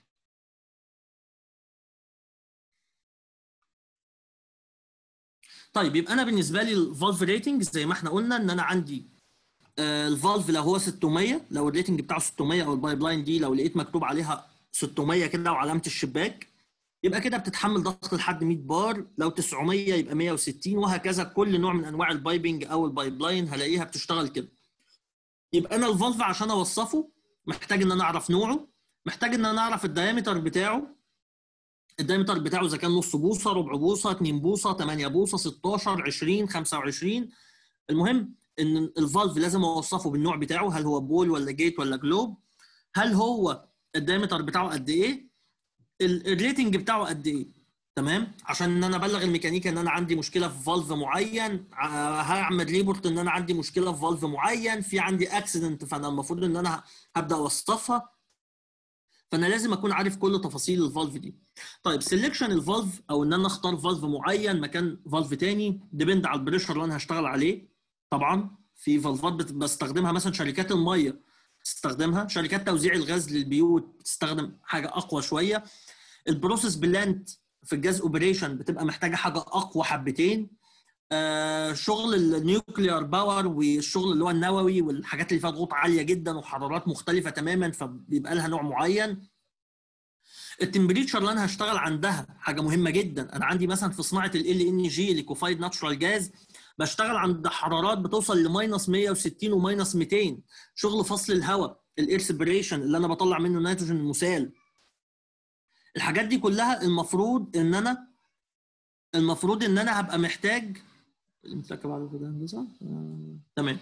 طيب يبقى انا بالنسبه لي الفالف ريتنج زي ما احنا قلنا ان انا عندي آه، الفالف لو هو 600 لو الريتنج بتاعه 600 او البايب لاين دي لو لقيت مكتوب عليها 600 كده وعلامه الشباك يبقى كده بتتحمل ضغط لحد 100 بار لو 900 يبقى 160 وهكذا كل نوع من انواع البايبنج او البايب لاين هلاقيها بتشتغل كده يبقى انا الفالف عشان اوصفه محتاج ان انا اعرف نوعه محتاج ان انا اعرف الدايمتر بتاعه الدايمتر بتاعه اذا كان نص بوصه ربع بوصه 2 بوصه 8 بوصه 16 20 25 المهم ان الفالف لازم اوصفه بالنوع بتاعه هل هو بول ولا جيت ولا جلوب هل هو الدايمتر بتاعه قد ايه ال- الريتنج بتاعه قد ايه تمام عشان ان انا ابلغ الميكانيكا ان انا عندي مشكله في فالف معين ع- هعمل ريبورت ان انا عندي مشكله في فالف معين في عندي اكسيدنت فانا المفروض ان انا هبدا اوصفها فانا لازم اكون عارف كل تفاصيل الفالف دي طيب سelection الفالف او ان انا اختار فالف معين مكان فالف تاني ديبند على البريشر اللي انا هشتغل عليه طبعا في فالفات بت- بستخدمها مثلا شركات الميه بتستخدمها شركات توزيع الغاز للبيوت بتستخدم حاجه اقوى شويه البروسيس بلانت في الجاز اوبريشن بتبقى محتاجه حاجه اقوى حبتين آه شغل النيوكليار باور والشغل اللي هو النووي والحاجات اللي فيها ضغوط عاليه جدا وحرارات مختلفه تماما فبيبقى لها نوع معين التمبريتشر اللي انا هشتغل عندها حاجه مهمه جدا انا عندي مثلا في صناعه ال ان جي ليكوفايد ناتشورال جاز بشتغل عند حرارات بتوصل لماينس 160 وماينس 200 شغل فصل الهواء الاير سيبريشن اللي انا بطلع منه نيتروجين المسال الحاجات دي كلها المفروض ان انا المفروض ان انا هبقى محتاج المتركب على كده هندسه آه، تمام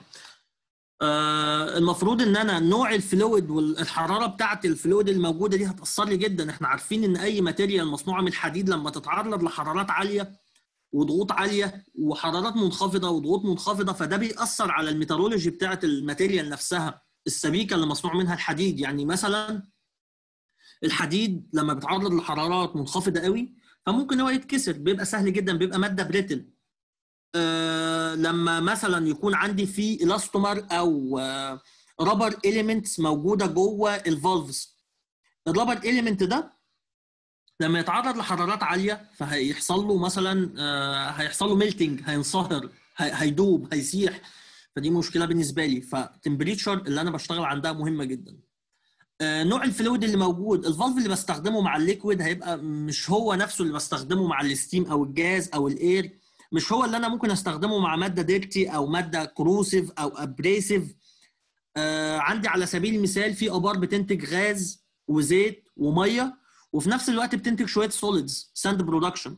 آه المفروض ان انا نوع الفلويد والحراره بتاعه الفلويد الموجوده دي هتاثر لي جدا احنا عارفين ان اي ماتيريال مصنوعه من الحديد لما تتعرض لحرارات عاليه وضغوط عاليه وحرارات منخفضه وضغوط منخفضه فده بيأثر على الميتالورجي بتاعه الماتيريال نفسها السبيكه اللي مصنوع منها الحديد يعني مثلا الحديد لما بيتعرض لحرارات منخفضه قوي فممكن هو يتكسر بيبقى سهل جدا بيبقى ماده بريتل آه لما مثلا يكون عندي في الاستومر او آه رابر اليمنتس موجوده جوه الفالفز الرابر اليمنت ده لما يتعرض لحرارات عاليه فهيحصل له مثلا آه هيحصل له ميلتنج هينصهر هي- هيدوب هيسيح فدي مشكله بالنسبه لي فتمبريتشر اللي انا بشتغل عندها مهمه جدا آه، نوع الفلويد اللي موجود الفالف اللي بستخدمه مع الليكويد هيبقى مش هو نفسه اللي بستخدمه مع الستيم او الجاز او الاير مش هو اللي انا ممكن استخدمه مع ماده ديرتي او ماده كروسيف او ابريسيف آه عندي على سبيل المثال في ابار بتنتج غاز وزيت وميه وفي نفس الوقت بتنتج شويه سوليدز ساند برودكشن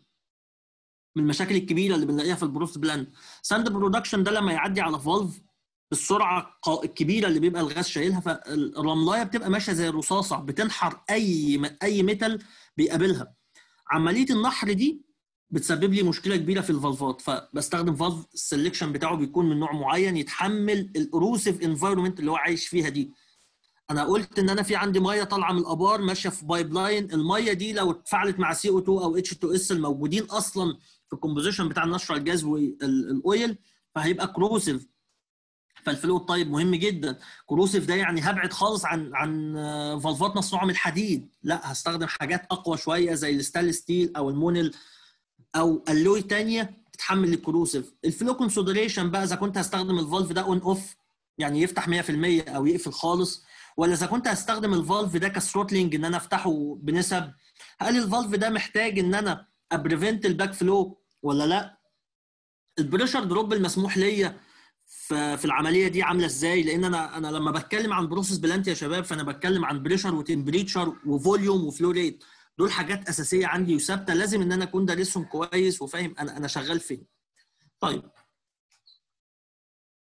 من المشاكل الكبيره اللي بنلاقيها في البروست بلاند ساند برودكشن ده لما يعدي على فالف بالسرعه الق- الكبيره اللي بيبقى الغاز شايلها فالرملايه بتبقى ماشيه زي الرصاصه بتنحر اي اي ميتال بيقابلها عمليه النحر دي بتسبب لي مشكله كبيره في الفالفات فبستخدم فالف السلكشن بتاعه بيكون من نوع معين يتحمل الاروسيف انفايرمنت اللي هو عايش فيها دي انا قلت ان انا في عندي ميه طالعه من الابار ماشيه في بايب لاين الميه دي لو اتفاعلت مع سي او 2 او اتش 2 اس الموجودين اصلا في الكومبوزيشن بتاع النشر جاز والاويل فهيبقى كروسيف فالفلويد طيب مهم جدا كروسيف ده يعني هبعد خالص عن عن آه، فالفات مصنوعه من الحديد لا هستخدم حاجات اقوى شويه زي الستانلس ستيل او المونل او الوي تانية تتحمل الكروسيف الفلو كونسيدريشن بقى اذا كنت هستخدم الفالف ده اون اوف يعني يفتح 100% او يقفل خالص ولا اذا كنت هستخدم الفالف ده كثروتلينج ان انا افتحه بنسب هل الفالف ده محتاج ان انا ابريفنت الباك فلو ولا لا البريشر دروب المسموح ليا في في العمليه دي عامله ازاي لان انا انا لما بتكلم عن بروسيس بلانت يا شباب فانا بتكلم عن بريشر وتمبريتشر وفوليوم وفلو ريت دول حاجات اساسيه عندي وثابته لازم ان انا اكون دارسهم كويس وفاهم انا انا شغال فين طيب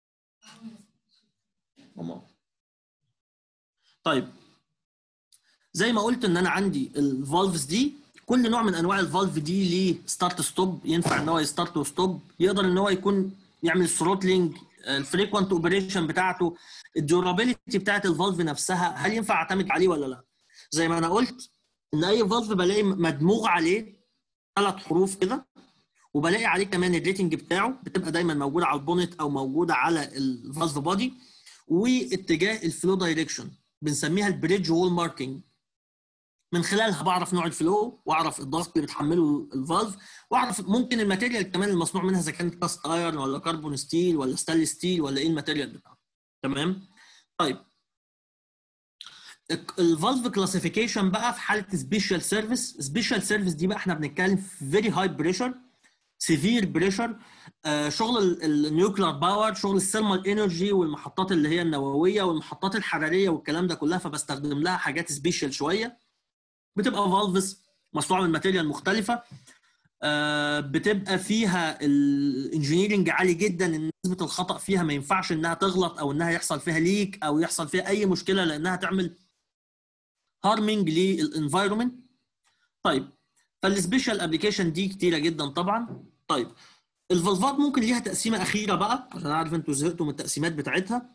ماما. طيب زي ما قلت ان انا عندي الفالفز دي كل نوع من انواع الفالف دي ليه ستارت ستوب ينفع ان هو يستارت وستوب يقدر ان هو يكون يعمل ثروتلينج الفريكوانت اوبريشن بتاعته الديورابيلتي بتاعت الفالف نفسها هل ينفع اعتمد عليه ولا لا زي ما انا قلت ان اي فالف بلاقي مدموغ عليه ثلاث حروف كده وبلاقي عليه كمان الريتنج بتاعه بتبقى دايما موجوده على البونت او موجوده على الفالف بودي واتجاه الفلو دايركشن بنسميها البريدج وول ماركينج من خلالها بعرف نوع الفلو واعرف الضغط اللي بتحمله الفالف واعرف ممكن الماتيريال كمان المصنوع منها اذا كانت كاست ايرون ولا كربون ستيل ولا ستانلس ستيل ولا ايه الماتيريال بتاعته تمام طيب الفالف كلاسيفيكيشن بقى في حاله سبيشال سيرفيس سبيشال سيرفيس دي بقى احنا بنتكلم في فيري هاي بريشر سيفير بريشر شغل النيوكلير باور شغل الثيرمال انرجي والمحطات اللي هي النوويه والمحطات الحراريه والكلام ده كلها فبستخدم لها حاجات سبيشال شويه بتبقى فالفز مصنوعه من ماتيريال مختلفه آه بتبقى فيها الانجينيرنج عالي جدا ان نسبه الخطا فيها ما ينفعش انها تغلط او انها يحصل فيها ليك او يحصل فيها اي مشكله لانها تعمل هارمنج للانفايرمنت طيب فالسبيشال ابلكيشن دي كتيره جدا طبعا طيب الفالفات ممكن ليها تقسيمه اخيره بقى عشان عارف انتوا زهقتوا من التقسيمات بتاعتها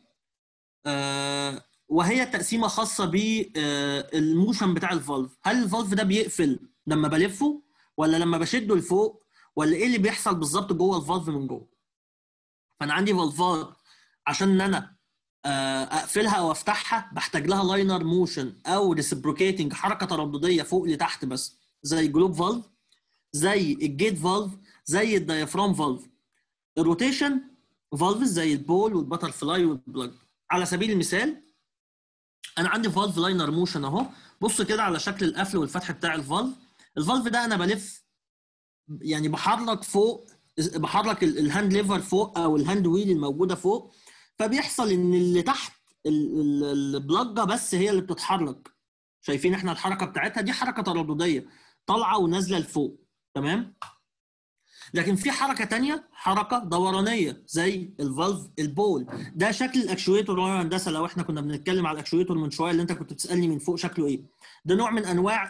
آه وهي تقسيمه خاصه بالموشن بتاع الفالف هل الفالف ده بيقفل لما بلفه ولا لما بشده لفوق ولا ايه اللي بيحصل بالظبط جوه الفالف من جوه فانا عندي فالفات عشان ان انا اقفلها او افتحها بحتاج لها لاينر موشن او ريسبروكيتنج حركه تردديه فوق لتحت بس زي جلوب فالف زي الجيت فالف زي الديافرام فالف الروتيشن فالفز زي البول والبتر فلاي والبلاج على سبيل المثال انا عندي فالف لاينر موشن اهو بص كده على شكل القفل والفتح بتاع الفالف الفالف ده انا بلف يعني بحرك فوق بحرك الهاند ليفر فوق او الهاند ويل الموجوده فوق فبيحصل ان اللي تحت البلاجه بس هي اللي بتتحرك شايفين احنا الحركه بتاعتها دي حركه تردديه طالعه ونازله لفوق تمام لكن في حركه تانية حركه دورانيه زي الفالف البول ده شكل الاكشويتور يا هندسه لو احنا كنا بنتكلم على الاكشويتور من شويه اللي انت كنت بتسالني من فوق شكله ايه ده نوع من انواع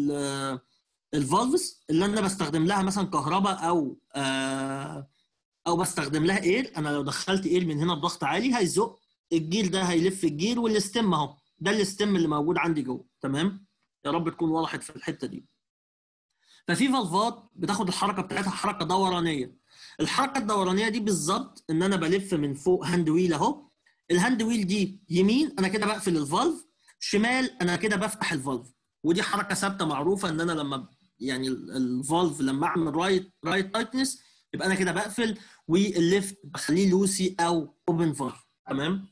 الفالفز اللي انا بستخدم لها مثلا كهرباء او آه او بستخدم لها اير انا لو دخلت اير من هنا بضغط عالي هيزق الجير ده هيلف الجير والاستم اهو ده الاستم اللي موجود عندي جوه تمام يا رب تكون وضحت في الحته دي ففي فالفات بتاخد الحركه بتاعتها حركه دورانيه الحركه الدورانيه دي بالظبط ان انا بلف من فوق هاند ويل اهو الهاند ويل دي يمين انا كده بقفل الفالف شمال انا كده بفتح الفالف ودي حركه ثابته معروفه ان انا لما يعني الفالف لما اعمل رايت رايت تايتنس يبقى انا كده بقفل والليفت بخليه لوسي او اوبن فالف تمام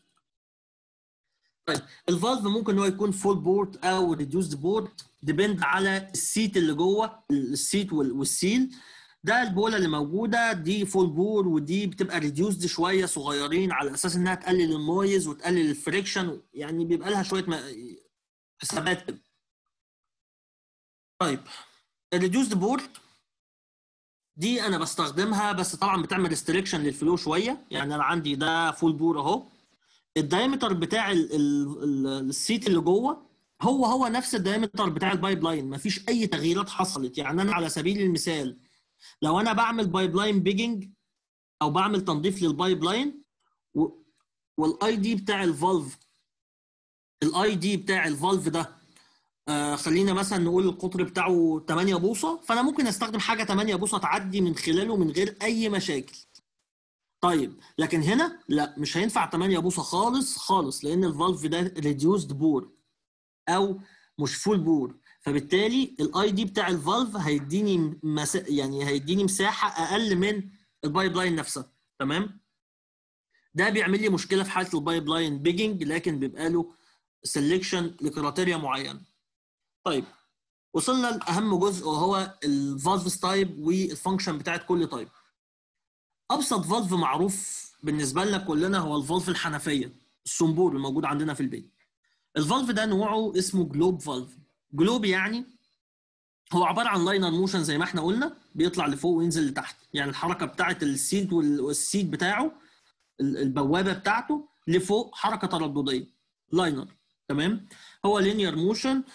طيب الفالف ممكن هو يكون فول بورد او ريديوسد بورد ديبند على السيت اللي جوه السيت والسيل ده البوله اللي موجوده دي فول بور ودي بتبقى ريديوسد شويه صغيرين على اساس انها تقلل النويز وتقلل الفريكشن يعني بيبقى لها شويه حسابات كده طيب الريديوسد بورد دي انا بستخدمها بس طبعا بتعمل ريستريكشن للفلو شويه يعني انا عندي ده فول بور اهو الدايمتر بتاع ال ال السيت اللي جوه هو هو نفس الدايمتر بتاع البايب لاين مفيش اي تغييرات حصلت يعني انا على سبيل المثال لو انا بعمل بايب لاين بيجنج او بعمل تنظيف للبايب لاين والاي دي بتاع الفالف الاي دي بتاع الفالف ده آه خلينا مثلا نقول القطر بتاعه 8 بوصه فانا ممكن استخدم حاجه 8 بوصه تعدي من خلاله من غير اي مشاكل طيب لكن هنا لا مش هينفع 8 بوصه خالص خالص لان الفالف ده ريديوسد بور او مش فول بور فبالتالي الاي دي بتاع الفالف هيديني مس... يعني هيديني مساحه اقل من البايب لاين نفسها تمام ده بيعمل لي مشكله في حاله البايب لاين بيجنج لكن بيبقى له سelection لكريتيريا معينه طيب وصلنا لاهم جزء وهو الفالف تايب والفانكشن بتاعت كل تايب ابسط فالف معروف بالنسبه لنا كلنا هو الفالف الحنفيه الصنبور الموجود عندنا في البيت الفالف ده نوعه اسمه جلوب فالف جلوب يعني هو عباره عن لاينر موشن زي ما احنا قلنا بيطلع لفوق وينزل لتحت يعني الحركه بتاعه السيد والسيد بتاعه البوابه بتاعته لفوق حركه تردديه لاينر تمام هو لينير موشن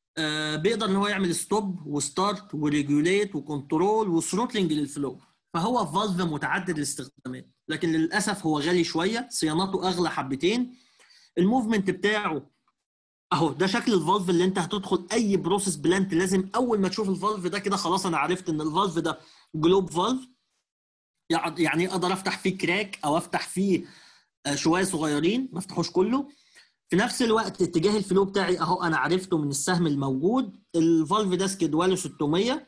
آه، بيقدر ان هو يعمل ستوب وستارت وريجوليت وكنترول وثروتلنج للفلو فهو فالف متعدد الاستخدامات لكن للاسف هو غالي شويه صيانته اغلى حبتين الموفمنت بتاعه اهو ده شكل الفالف اللي انت هتدخل اي بروسيس بلانت لازم اول ما تشوف الفالف ده كده خلاص انا عرفت ان الفالف ده جلوب فالف يعني اقدر افتح فيه كراك او افتح فيه آه، شويه صغيرين ما افتحوش كله في نفس الوقت اتجاه الفلو بتاعي اهو انا عرفته من السهم الموجود الفالف ده سكيدواله 600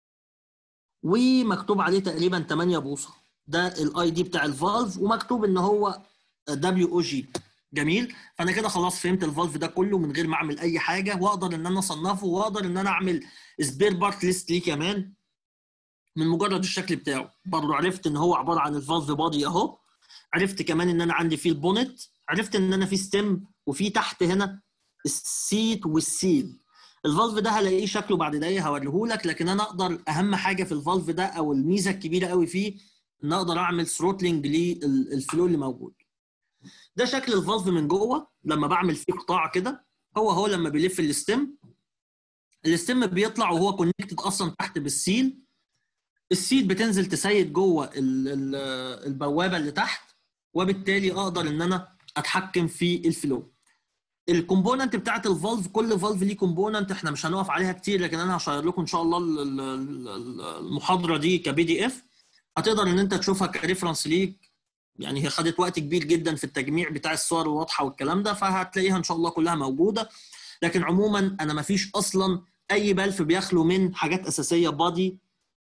ومكتوب عليه تقريبا 8 بوصه ده الاي دي بتاع الفالف ومكتوب ان هو دبليو او جي جميل فانا كده خلاص فهمت الفالف ده كله من غير ما اعمل اي حاجه واقدر ان انا اصنفه واقدر ان انا اعمل سبير بارت ليست ليه كمان من مجرد الشكل بتاعه برضه عرفت ان هو عباره عن الفالف بادي اهو عرفت كمان ان انا عندي فيه البونت عرفت ان انا في ستيم وفي تحت هنا السيت والسيل الفالف ده هلاقيه شكله بعد دقايق هوريهولك لكن انا اقدر اهم حاجه في الفالف ده او الميزه الكبيره قوي فيه ان اقدر اعمل ثروتلنج للفلو اللي موجود ده شكل الفالف من جوه لما بعمل فيه قطاع كده هو هو لما بيلف الستيم الستيم بيطلع وهو كونكتد اصلا تحت بالسيل السيل بتنزل تسيد جوه ال- ال- البوابه اللي تحت وبالتالي اقدر ان انا اتحكم في الفلو الكومبوننت بتاعت الفالف كل فالف ليه كومبوننت احنا مش هنقف عليها كتير لكن انا هشير لكم ان شاء الله ال- ال- ال- المحاضره دي كبي دي اف هتقدر ان انت تشوفها كريفرنس ليك يعني هي خدت وقت كبير جدا في التجميع بتاع الصور الواضحه والكلام ده فهتلاقيها ان شاء الله كلها موجوده لكن عموما انا ما فيش اصلا اي بلف بيخلو من حاجات اساسيه بادي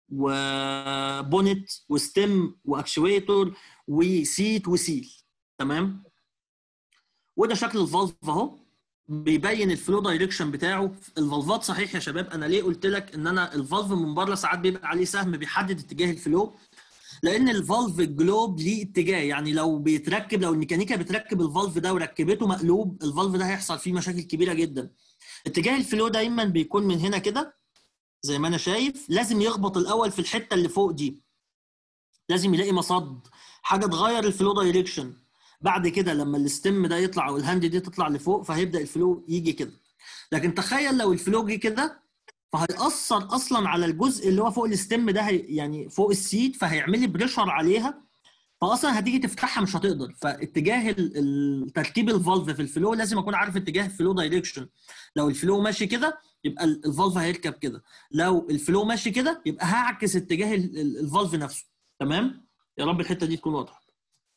وبونت وستيم واكشويتور وسيت وسيل تمام وده شكل الفالف اهو بيبين الفلو دايركشن بتاعه الفالفات صحيح يا شباب انا ليه قلت لك ان انا الفالف من بره ساعات بيبقى عليه سهم بيحدد اتجاه الفلو لان الفالف الجلوب ليه اتجاه يعني لو بيتركب لو الميكانيكا بتركب الفالف ده وركبته مقلوب الفالف ده هيحصل فيه مشاكل كبيره جدا اتجاه الفلو دايما بيكون من هنا كده زي ما انا شايف لازم يخبط الاول في الحته اللي فوق دي لازم يلاقي مصد حاجه تغير الفلو دايركشن بعد كده لما الستيم ده يطلع او الهاند دي تطلع لفوق فهيبدا الفلو يجي كده لكن تخيل لو الفلو جه كده فهيأثر اصلا على الجزء اللي هو فوق الستيم ده هي يعني فوق السيت فهيعمل لي بريشر عليها فاصلا هتيجي تفتحها مش هتقدر فاتجاه ال- ال- تركيب الفالف في الفلو لازم اكون عارف اتجاه الفلو دايركشن لو الفلو ماشي كده يبقى ال- الفالف هيركب كده لو الفلو ماشي كده يبقى هعكس اتجاه ال- ال- الفالف نفسه تمام يا رب الحته دي تكون واضحه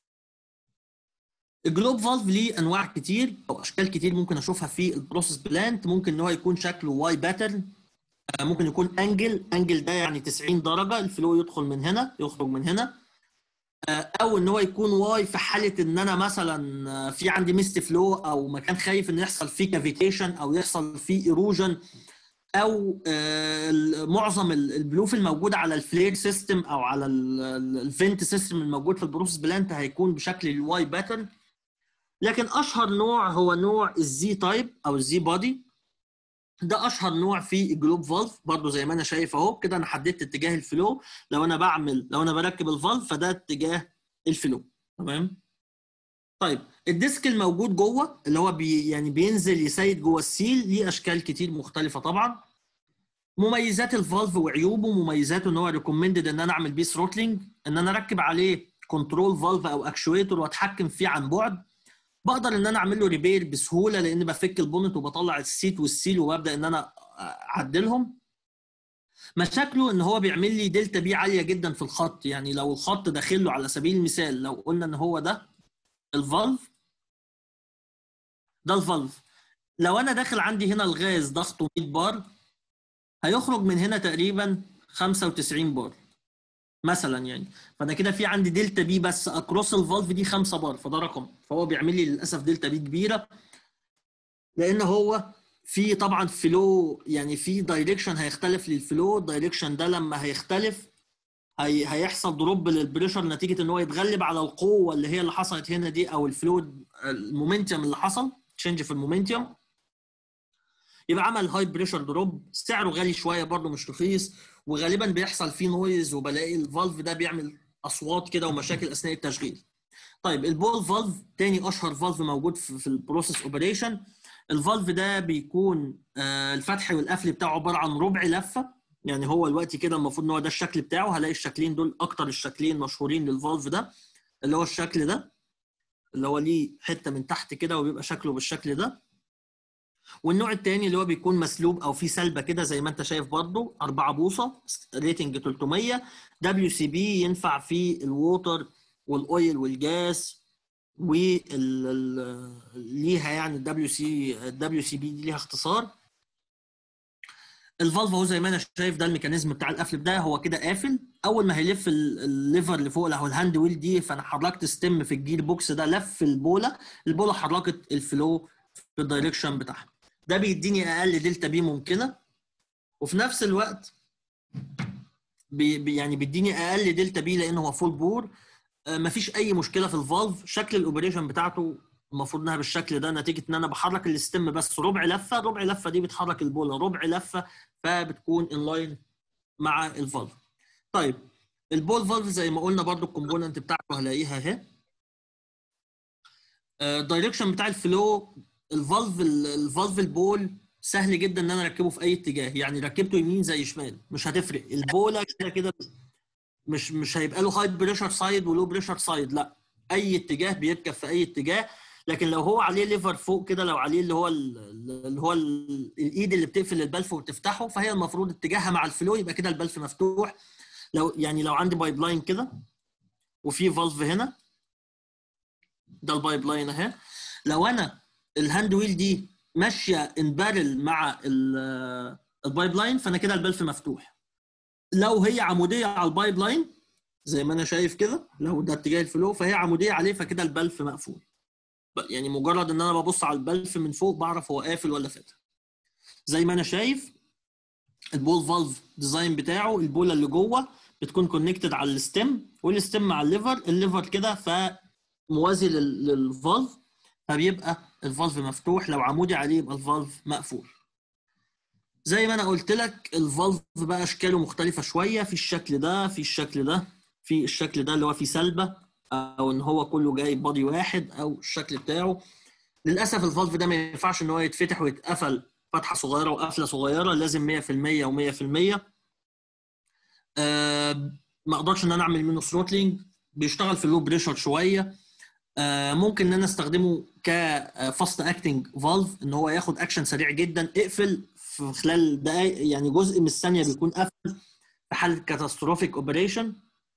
الجلوب فالف ليه انواع كتير او اشكال كتير ممكن اشوفها في البروسيس بلانت ممكن ان هو يكون شكله واي باترن ممكن يكون انجل انجل ده يعني 90 درجه الفلو يدخل من هنا يخرج من هنا آه، او ان هو يكون واي في حاله ان انا مثلا آه، في عندي ميست فلو او مكان خايف ان يحصل فيه كافيتيشن او يحصل فيه ايروجن او آه، ال- معظم ال- البلوف الموجوده على الفلير سيستم او على الفنت سيستم الموجود في البروسيس بلانت هيكون بشكل الواي باترن لكن اشهر نوع هو نوع الزي تايب او الزي بادي ده اشهر نوع في الجلوب فالف برضو زي ما انا شايف اهو كده انا حددت اتجاه الفلو لو انا بعمل لو انا بركب الفالف فده اتجاه الفلو تمام طيب الديسك الموجود جوه اللي هو بي يعني بينزل يسيد جوه السيل ليه اشكال كتير مختلفه طبعا مميزات الفالف وعيوبه مميزاته ان هو ريكومندد ان انا اعمل بيه ثروتلينج ان انا اركب عليه كنترول فالف او اكشويتور واتحكم فيه عن بعد بقدر ان انا اعمل له ريبير بسهوله لان بفك البونت وبطلع السيت والسيل وببدا ان انا اعدلهم مشاكله ان هو بيعمل لي دلتا بي عاليه جدا في الخط يعني لو الخط داخل له على سبيل المثال لو قلنا ان هو ده الفالف ده الفالف لو انا داخل عندي هنا الغاز ضغطه 100 بار هيخرج من هنا تقريبا 95 بار مثلا يعني فانا كده في عندي دلتا بي بس اكروس الفالف دي 5 بار فده رقم فهو بيعمل لي للاسف دلتا بي كبيره لان هو في طبعا فلو يعني في دايركشن هيختلف للفلو الدايركشن ده لما هيختلف هي هيحصل دروب للبريشر نتيجه ان هو يتغلب على القوه اللي هي اللي حصلت هنا دي او الفلو المومنتوم اللي حصل تشينج في المومنتوم يبقى عمل هاي بريشر دروب سعره غالي شويه برده مش رخيص وغالبا بيحصل فيه نويز وبلاقي الفالف ده بيعمل اصوات كده ومشاكل اثناء التشغيل طيب البول فالف تاني اشهر فالف موجود في, في البروسيس اوبريشن الفالف ده بيكون آه، الفتح والقفل بتاعه عباره عن ربع لفه يعني هو الوقت كده المفروض ان هو ده الشكل بتاعه هلاقي الشكلين دول اكتر الشكلين مشهورين للفالف ده اللي هو الشكل ده اللي هو ليه حته من تحت كده وبيبقى شكله بالشكل ده والنوع الثاني اللي هو بيكون مسلوب او فيه سلبه كده زي ما انت شايف برضو 4 بوصه ريتنج 300 دبليو سي بي ينفع في الووتر والاويل والجاس وال ال- ليها يعني الدبليو سي الدبليو سي بي دي ليها اختصار الفالف اهو زي ما انا شايف ده الميكانيزم بتاع القفل ده هو كده قافل اول ما هيلف ال- الليفر اللي فوق اللي هو الهاند ويل دي فانا حركت ستيم في الجير بوكس ده لف البوله البوله حركت الفلو في الدايركشن بتاعها ده بيديني اقل دلتا بي ممكنه وفي نفس الوقت بي بي- يعني بيديني اقل دلتا بي لان هو فول بور آه، مفيش اي مشكله في الفالف شكل الاوبريشن بتاعته المفروض انها بالشكل ده نتيجه ان انا بحرك الستيم بس ربع لفه ربع لفه دي بتحرك البوله ربع لفه فبتكون ان لاين مع الفالف طيب البول فالف زي ما قلنا برضو الكومبوننت بتاعته هلاقيها اهي الدايركشن بتاع الفلو الفالف الفالف البول سهل جدا ان انا اركبه في اي اتجاه يعني ركبته يمين زي شمال مش هتفرق البوله كده كده مش مش هيبقى له هاي بريشر سايد ولو بريشر سايد لا اي اتجاه بيركب في اي اتجاه لكن لو هو عليه ليفر فوق كده لو عليه اللي هو ال- اللي هو ال- الايد اللي بتقفل البلف وتفتحه فهي المفروض اتجاهها مع الفلو يبقى كده البلف مفتوح لو يعني لو عندي بايب لاين كده وفي فالف هنا ده البايب لاين اهي لو انا الهاند ويل دي ماشيه ان بارل مع ال- البايب لاين فانا كده البلف مفتوح لو هي عموديه على البايب لاين زي ما انا شايف كده لو ده اتجاه الفلو فهي عموديه عليه فكده البلف مقفول ب- يعني مجرد ان انا ببص على البلف من فوق بعرف هو قافل ولا فاتح زي ما انا شايف البول فالف ديزاين بتاعه البوله اللي جوه بتكون كونكتد على الستيم والستيم مع الليفر الليفر كده فموازي لل- للفالف فبيبقى الفالف مفتوح لو عمودي عليه يبقى الفالف مقفول زي ما انا قلت لك الفالف بقى اشكاله مختلفه شويه في الشكل ده في الشكل ده في الشكل ده اللي هو فيه سلبه او ان هو كله جاي بادي واحد او الشكل بتاعه للاسف الفالف ده ما ينفعش ان هو يتفتح ويتقفل فتحه صغيره وقفله صغيره لازم 100% و100% آه ما اقدرش ان انا اعمل منه ثروتلينج بيشتغل في اللو بريشر شويه آه ممكن ان انا استخدمه كفاست اكتنج فالف ان هو ياخد اكشن سريع جدا اقفل في خلال دقائق يعني جزء من الثانيه بيكون قفل في حاله كاتاستروفيك اوبريشن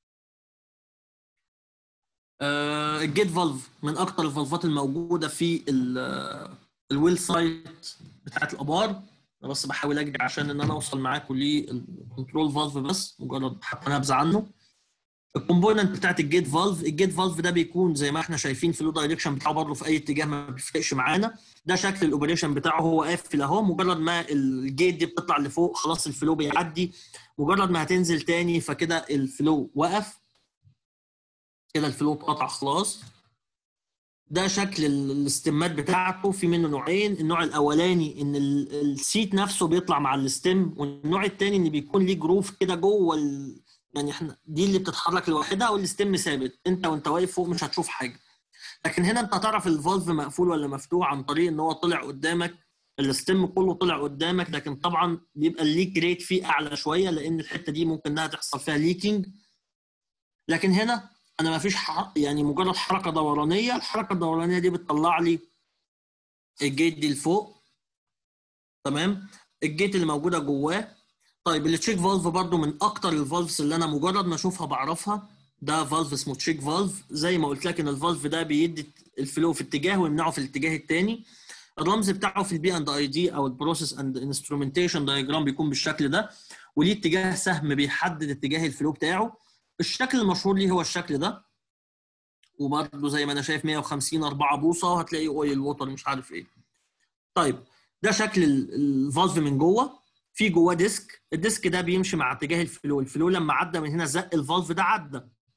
آه الجيت فالف من اكتر الفالفات الموجوده في ال- الويل سايت بتاعت الابار انا بس بحاول اجري عشان ان انا اوصل معاكم للكنترول فالف بس مجرد حتى نبذه عنه الكومبوننت بتاعت الجيت فالف الجيت فالف ده بيكون زي ما احنا شايفين في اللو دايركشن بتاعه برضه في اي اتجاه ما بيفرقش معانا ده شكل الاوبريشن بتاعه هو قافل اهو مجرد ما الجيت دي بتطلع لفوق خلاص الفلو بيعدي مجرد ما هتنزل تاني فكده الفلو وقف كده الفلو اتقطع خلاص ده شكل ال- الاستمات بتاعته في منه نوعين النوع الاولاني ان ال- السيت نفسه بيطلع مع الستيم والنوع الثاني ان بيكون ليه جروف كده جوه ال... يعني احنا دي اللي بتتحرك لوحدها والستيم ثابت انت وانت واقف فوق مش هتشوف حاجه لكن هنا انت هتعرف الفالف مقفول ولا مفتوح عن طريق ان هو طلع قدامك الستيم كله طلع قدامك لكن طبعا بيبقى الليك ريت فيه اعلى شويه لان الحته دي ممكن انها تحصل فيها ليكينج لكن هنا انا ما فيش يعني مجرد حركه دورانيه الحركه الدورانيه دي بتطلع لي الجيت دي لفوق تمام الجيت اللي موجوده جواه طيب التشيك فالف برضو من اكتر الفالفز اللي انا مجرد ما اشوفها بعرفها ده فالف اسمه تشيك فالف زي ما قلت لك ان الفالف ده بيدي الفلو في اتجاه ويمنعه في الاتجاه الثاني الرمز بتاعه في البي اند اي دي او البروسيس اند انسترومنتيشن دايجرام بيكون بالشكل ده وليه اتجاه سهم بيحدد اتجاه الفلو بتاعه الشكل المشهور ليه هو الشكل ده وبرده زي ما انا شايف 150 4 بوصه وهتلاقي اويل ووتر مش عارف ايه طيب ده شكل ال- الفالف من جوه في جواه ديسك الديسك ده بيمشي مع اتجاه الفلو الفلو لما عدى من هنا زق الفالف ده عدى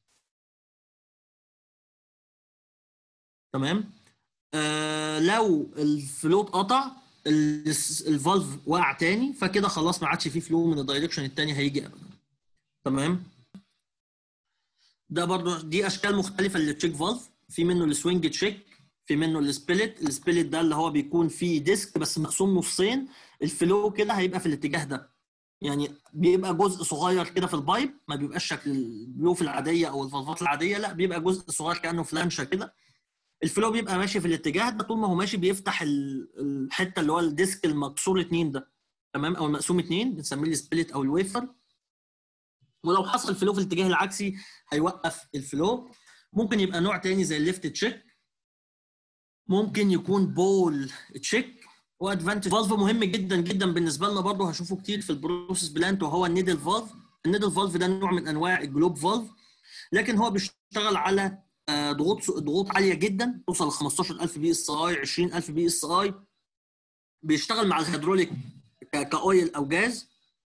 تمام آه لو الفلو اتقطع ال- الفالف وقع تاني فكده خلاص ما عادش فيه فلو من الدايركشن التاني هيجي ابدا تمام ده برضو دي اشكال مختلفه للتشيك فالف في منه السوينج تشيك في منه السبلت السبلت ده اللي هو بيكون فيه ديسك بس مقسوم نصين الفلو كده هيبقى في الاتجاه ده يعني بيبقى جزء صغير كده في البايب ما بيبقاش شكل البلوف العاديه او الفالفات العاديه لا بيبقى جزء صغير كانه فلانشه كده الفلو بيبقى ماشي في الاتجاه ده طول ما هو ماشي بيفتح ال- الحته اللي هو الديسك المكسور اتنين ده تمام او المقسوم اتنين بنسميه السبليت او الويفر ولو حصل فلو في الاتجاه العكسي هيوقف الفلو ممكن يبقى نوع تاني زي الليفت تشيك ممكن يكون بول تشيك وادفانتج فالف مهم جدا جدا بالنسبه لنا برضه هشوفه كتير في البروسيس بلانت وهو النيدل فالف النيدل فالف ده نوع من انواع الجلوب فالف لكن هو بيشتغل على آه، ضغوط ضغوط عاليه جدا توصل ل 15000 بي اس اي 20000 بي اس اي بيشتغل مع الهيدروليك ك- كاويل او جاز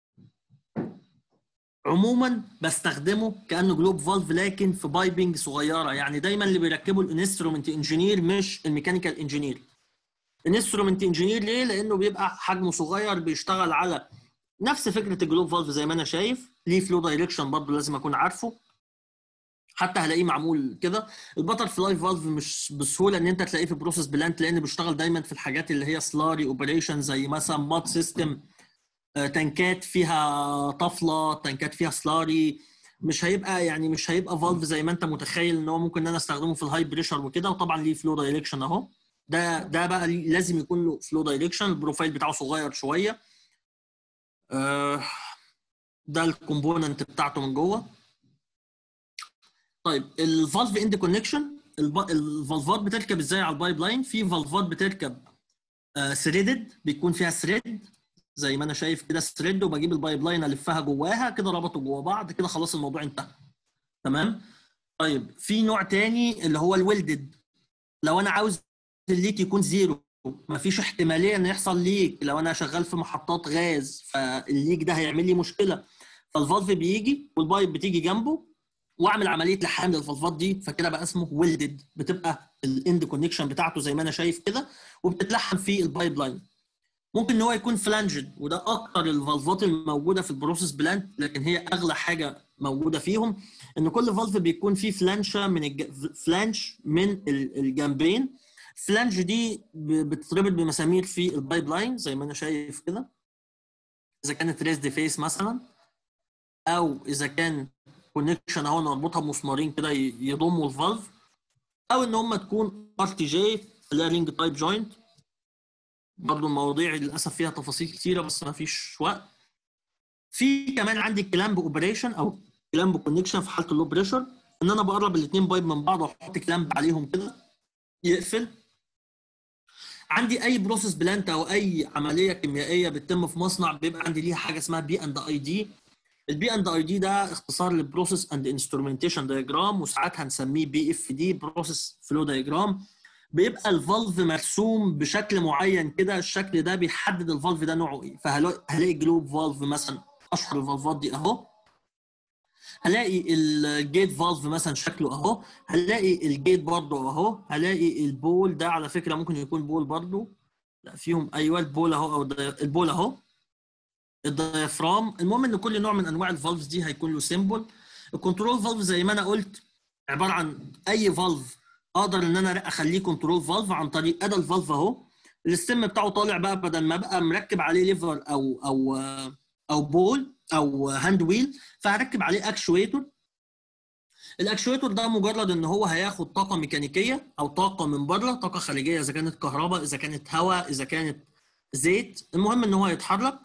عموما بستخدمه كانه جلوب فالف لكن في بايبنج صغيره يعني دايما اللي بيركبه الانسترومنت انجينير مش الميكانيكال انجينير الانسترومنت انجينير ليه؟ لانه بيبقى حجمه صغير بيشتغل على نفس فكره الجلوب فالف زي ما انا شايف ليه فلو دايركشن برضه لازم اكون عارفه حتى هلاقيه معمول كده البتر فلاي فالف مش بسهوله ان انت تلاقيه في بروسيس بلانت لان بيشتغل دايما في الحاجات اللي هي سلاري اوبريشن زي مثلا مات سيستم تنكات فيها طفله تنكات فيها سلاري مش هيبقى يعني مش هيبقى فالف زي ما انت متخيل ان هو ممكن ان انا استخدمه في الهاي بريشر وكده وطبعا ليه فلو دايركشن اهو ده ده بقى ليه- لازم يكون له فلو دايركشن البروفايل بتاعه صغير شويه آه، ده الكومبوننت بتاعته من جوه طيب الفالف اند كونكشن الفالفات بتركب ازاي على البايب لاين في فالفات بتركب ثريدد بيكون فيها ثريد زي ما انا شايف كده ثريد وبجيب البايب لاين الفها جواها كده ربطوا جوا بعض كده خلاص الموضوع انتهى تمام طيب في نوع تاني اللي هو الويلدد لو انا عاوز الليك يكون زيرو مفيش احتماليه ان يحصل ليك لو انا شغال في محطات غاز فالليك ده هيعمل لي مشكله فالفالف بيجي والبايب بتيجي جنبه واعمل عمليه لحام للفالفات دي فكده بقى اسمه ويلدد بتبقى الاند كونكشن بتاعته زي ما انا شايف كده وبتتلحم في البايب لاين ممكن ان هو يكون فلانجد وده اكتر الفالفات الموجوده في البروسيس بلانت لكن هي اغلى حاجه موجوده فيهم ان كل فالف بيكون فيه فلانشه من الج... فلانش من ال- الجنبين الفلانج دي ب- بتتربط بمسامير في البايب لاين زي ما انا شايف كده اذا كانت ريزد فيس مثلا او اذا كان كونكشن اهو نربطها بمسمارين كده ي- يضموا الفالف او ان هم تكون ار تي جي اللي هي رينج تايب جوينت برضه المواضيع للاسف فيها تفاصيل كتيره بس ما فيش وقت في كمان عندي كلامب اوبريشن او كلامب كونكشن في حاله اللو بريشر ان انا بقرب الاثنين بايب من بعض واحط كلامب عليهم كده يقفل عندي اي بروسيس بلانت او اي عمليه كيميائيه بتتم في مصنع بيبقى عندي ليها حاجه اسمها بي اند اي دي البي اند اي دي ده اختصار للبروسيس اند انسترومنتيشن دايجرام وساعات هنسميه بي اف دي بروسيس فلو دايجرام بيبقى الفالف مرسوم بشكل معين كده الشكل ده بيحدد الفالف ده نوعه ايه فهلاقي جلوب فالف مثلا اشهر الفالفات دي اهو هلاقي الجيت فالف مثلا شكله اهو هلاقي الجيت برضه اهو هلاقي البول ده على فكره ممكن يكون بول برضه لا فيهم ايوه البول اهو او الدي- البول اهو الديافرام المهم ان كل نوع من انواع الفالفز دي هيكون له سيمبل الكنترول فالف زي ما انا قلت عباره عن اي فالف اقدر ان انا اخليه كنترول فالف عن طريق ادى الفالف اهو الستيم بتاعه طالع بقى بدل ما ابقى مركب عليه ليفر او او او بول او هاند ويل فهركب عليه اكشويتور الاكشويتور ده مجرد ان هو هياخد طاقه ميكانيكيه او طاقه من بره طاقه خارجيه اذا كانت كهرباء اذا كانت هواء اذا كانت زيت المهم ان هو يتحرك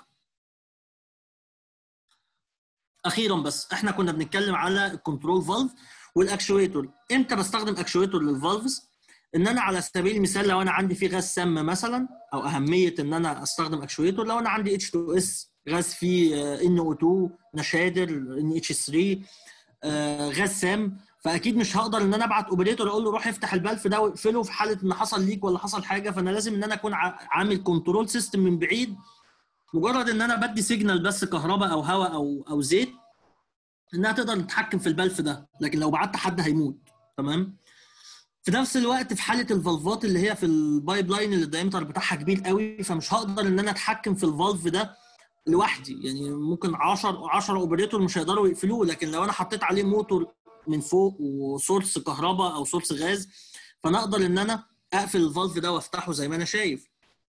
اخيرا بس احنا كنا بنتكلم على الكنترول فالف والاكشويتور امتى بستخدم اكشويتور للفالفز ان انا على سبيل المثال لو انا عندي فيه غاز سام مثلا او اهميه ان انا استخدم اكشويتور لو انا عندي اتش 2 اس غاز فيه ان او 2 نشادر ان اتش 3 آه، غاز سام فاكيد مش هقدر ان انا ابعت اوبريتور اقول له روح افتح البلف ده واقفله في حاله ان حصل ليك ولا حصل حاجه فانا لازم ان انا اكون ع- عامل كنترول سيستم من بعيد مجرد ان انا بدي سيجنال بس كهرباء او هواء او او زيت انها تقدر تتحكم في البلف ده لكن لو بعت حد هيموت تمام في نفس الوقت في حاله الفالفات اللي هي في البايب لاين اللي الدايمتر بتاعها كبير قوي فمش هقدر ان انا اتحكم في الفالف ده لوحدي يعني ممكن 10 10 اوبريتور مش هيقدروا يقفلوه لكن لو انا حطيت عليه موتور من فوق وسورس كهرباء او سورس غاز فانا اقدر ان انا اقفل الفالف ده وافتحه زي ما انا شايف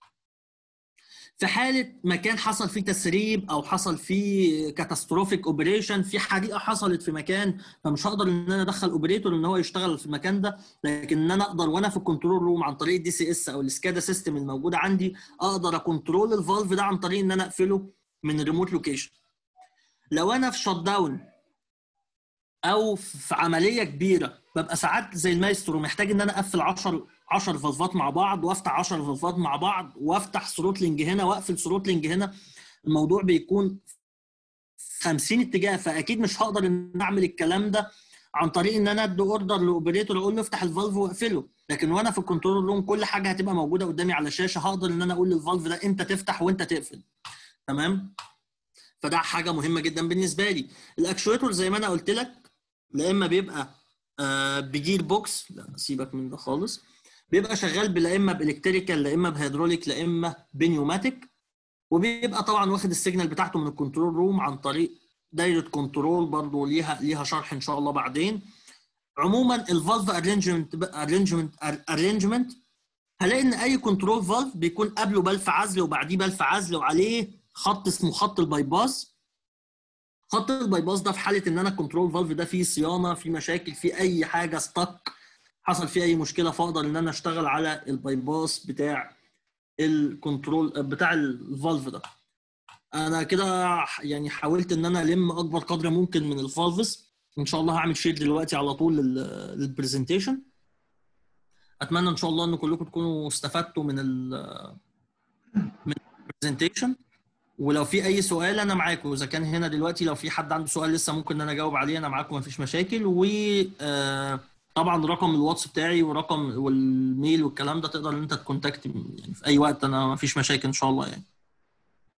في حاله مكان حصل فيه تسريب او حصل فيه كاتاستروفيك اوبريشن في حريقه حصلت في مكان فمش هقدر ان انا ادخل اوبريتور ان هو يشتغل في المكان ده لكن ان انا اقدر وانا في الكنترول روم عن طريق الدي سي اس او السكادا سيستم الموجوده عندي اقدر اكنترول الفالف ده عن طريق ان انا اقفله من الريموت لوكيشن لو انا في شت داون او في عمليه كبيره ببقى ساعات زي المايسترو محتاج ان انا اقفل 10 10 فالفات مع بعض وافتح 10 فالفات مع بعض وافتح ثروتلنج هنا واقفل ثروتلنج هنا الموضوع بيكون 50 اتجاه فاكيد مش هقدر ان اعمل الكلام ده عن طريق ان انا ادي اوردر لاوبريتور اقول له افتح الفالف واقفله لكن وانا في الكنترول روم كل حاجه هتبقى موجوده قدامي على الشاشه هقدر ان انا اقول للفالف ده انت تفتح وانت تقفل تمام فده حاجه مهمه جدا بالنسبه لي الاكشويتور زي ما انا قلت لك لا اما بيبقى آه بجير بوكس لا سيبك من ده خالص بيبقى شغال لا اما بالكتريكال لا اما بهيدروليك لا اما بنيوماتيك وبيبقى طبعا واخد السيجنال بتاعته من الكنترول روم عن طريق دايره كنترول برضه ليها ليها شرح ان شاء الله بعدين عموما الفالف ارينجمنت ارينجمنت ارينجمنت هلاقي ان اي كنترول فالف بيكون قبله بلف عزل وبعديه بلف عزل وعليه خط اسمه خط البايباس خط البايباس ده في حاله ان انا الكنترول فالف ده فيه صيانه فيه مشاكل فيه اي حاجه ستك حصل فيه اي مشكله فاقدر ان انا اشتغل على البايباس بتاع الكنترول بتاع الفالف ده انا كده يعني حاولت ان انا الم اكبر قدر ممكن من الفالفز ان شاء الله هعمل شير دلوقتي على طول للبرزنتيشن اتمنى ان شاء الله ان كلكم تكونوا استفدتوا من ال من البرزنتيشن ولو في اي سؤال انا معاكم اذا كان هنا دلوقتي لو في حد عنده سؤال لسه ممكن ان انا اجاوب عليه انا معاكم مفيش مشاكل و طبعا رقم الواتس بتاعي ورقم والميل والكلام ده تقدر ان انت تكونتاكت يعني في اي وقت انا مفيش مشاكل ان شاء الله يعني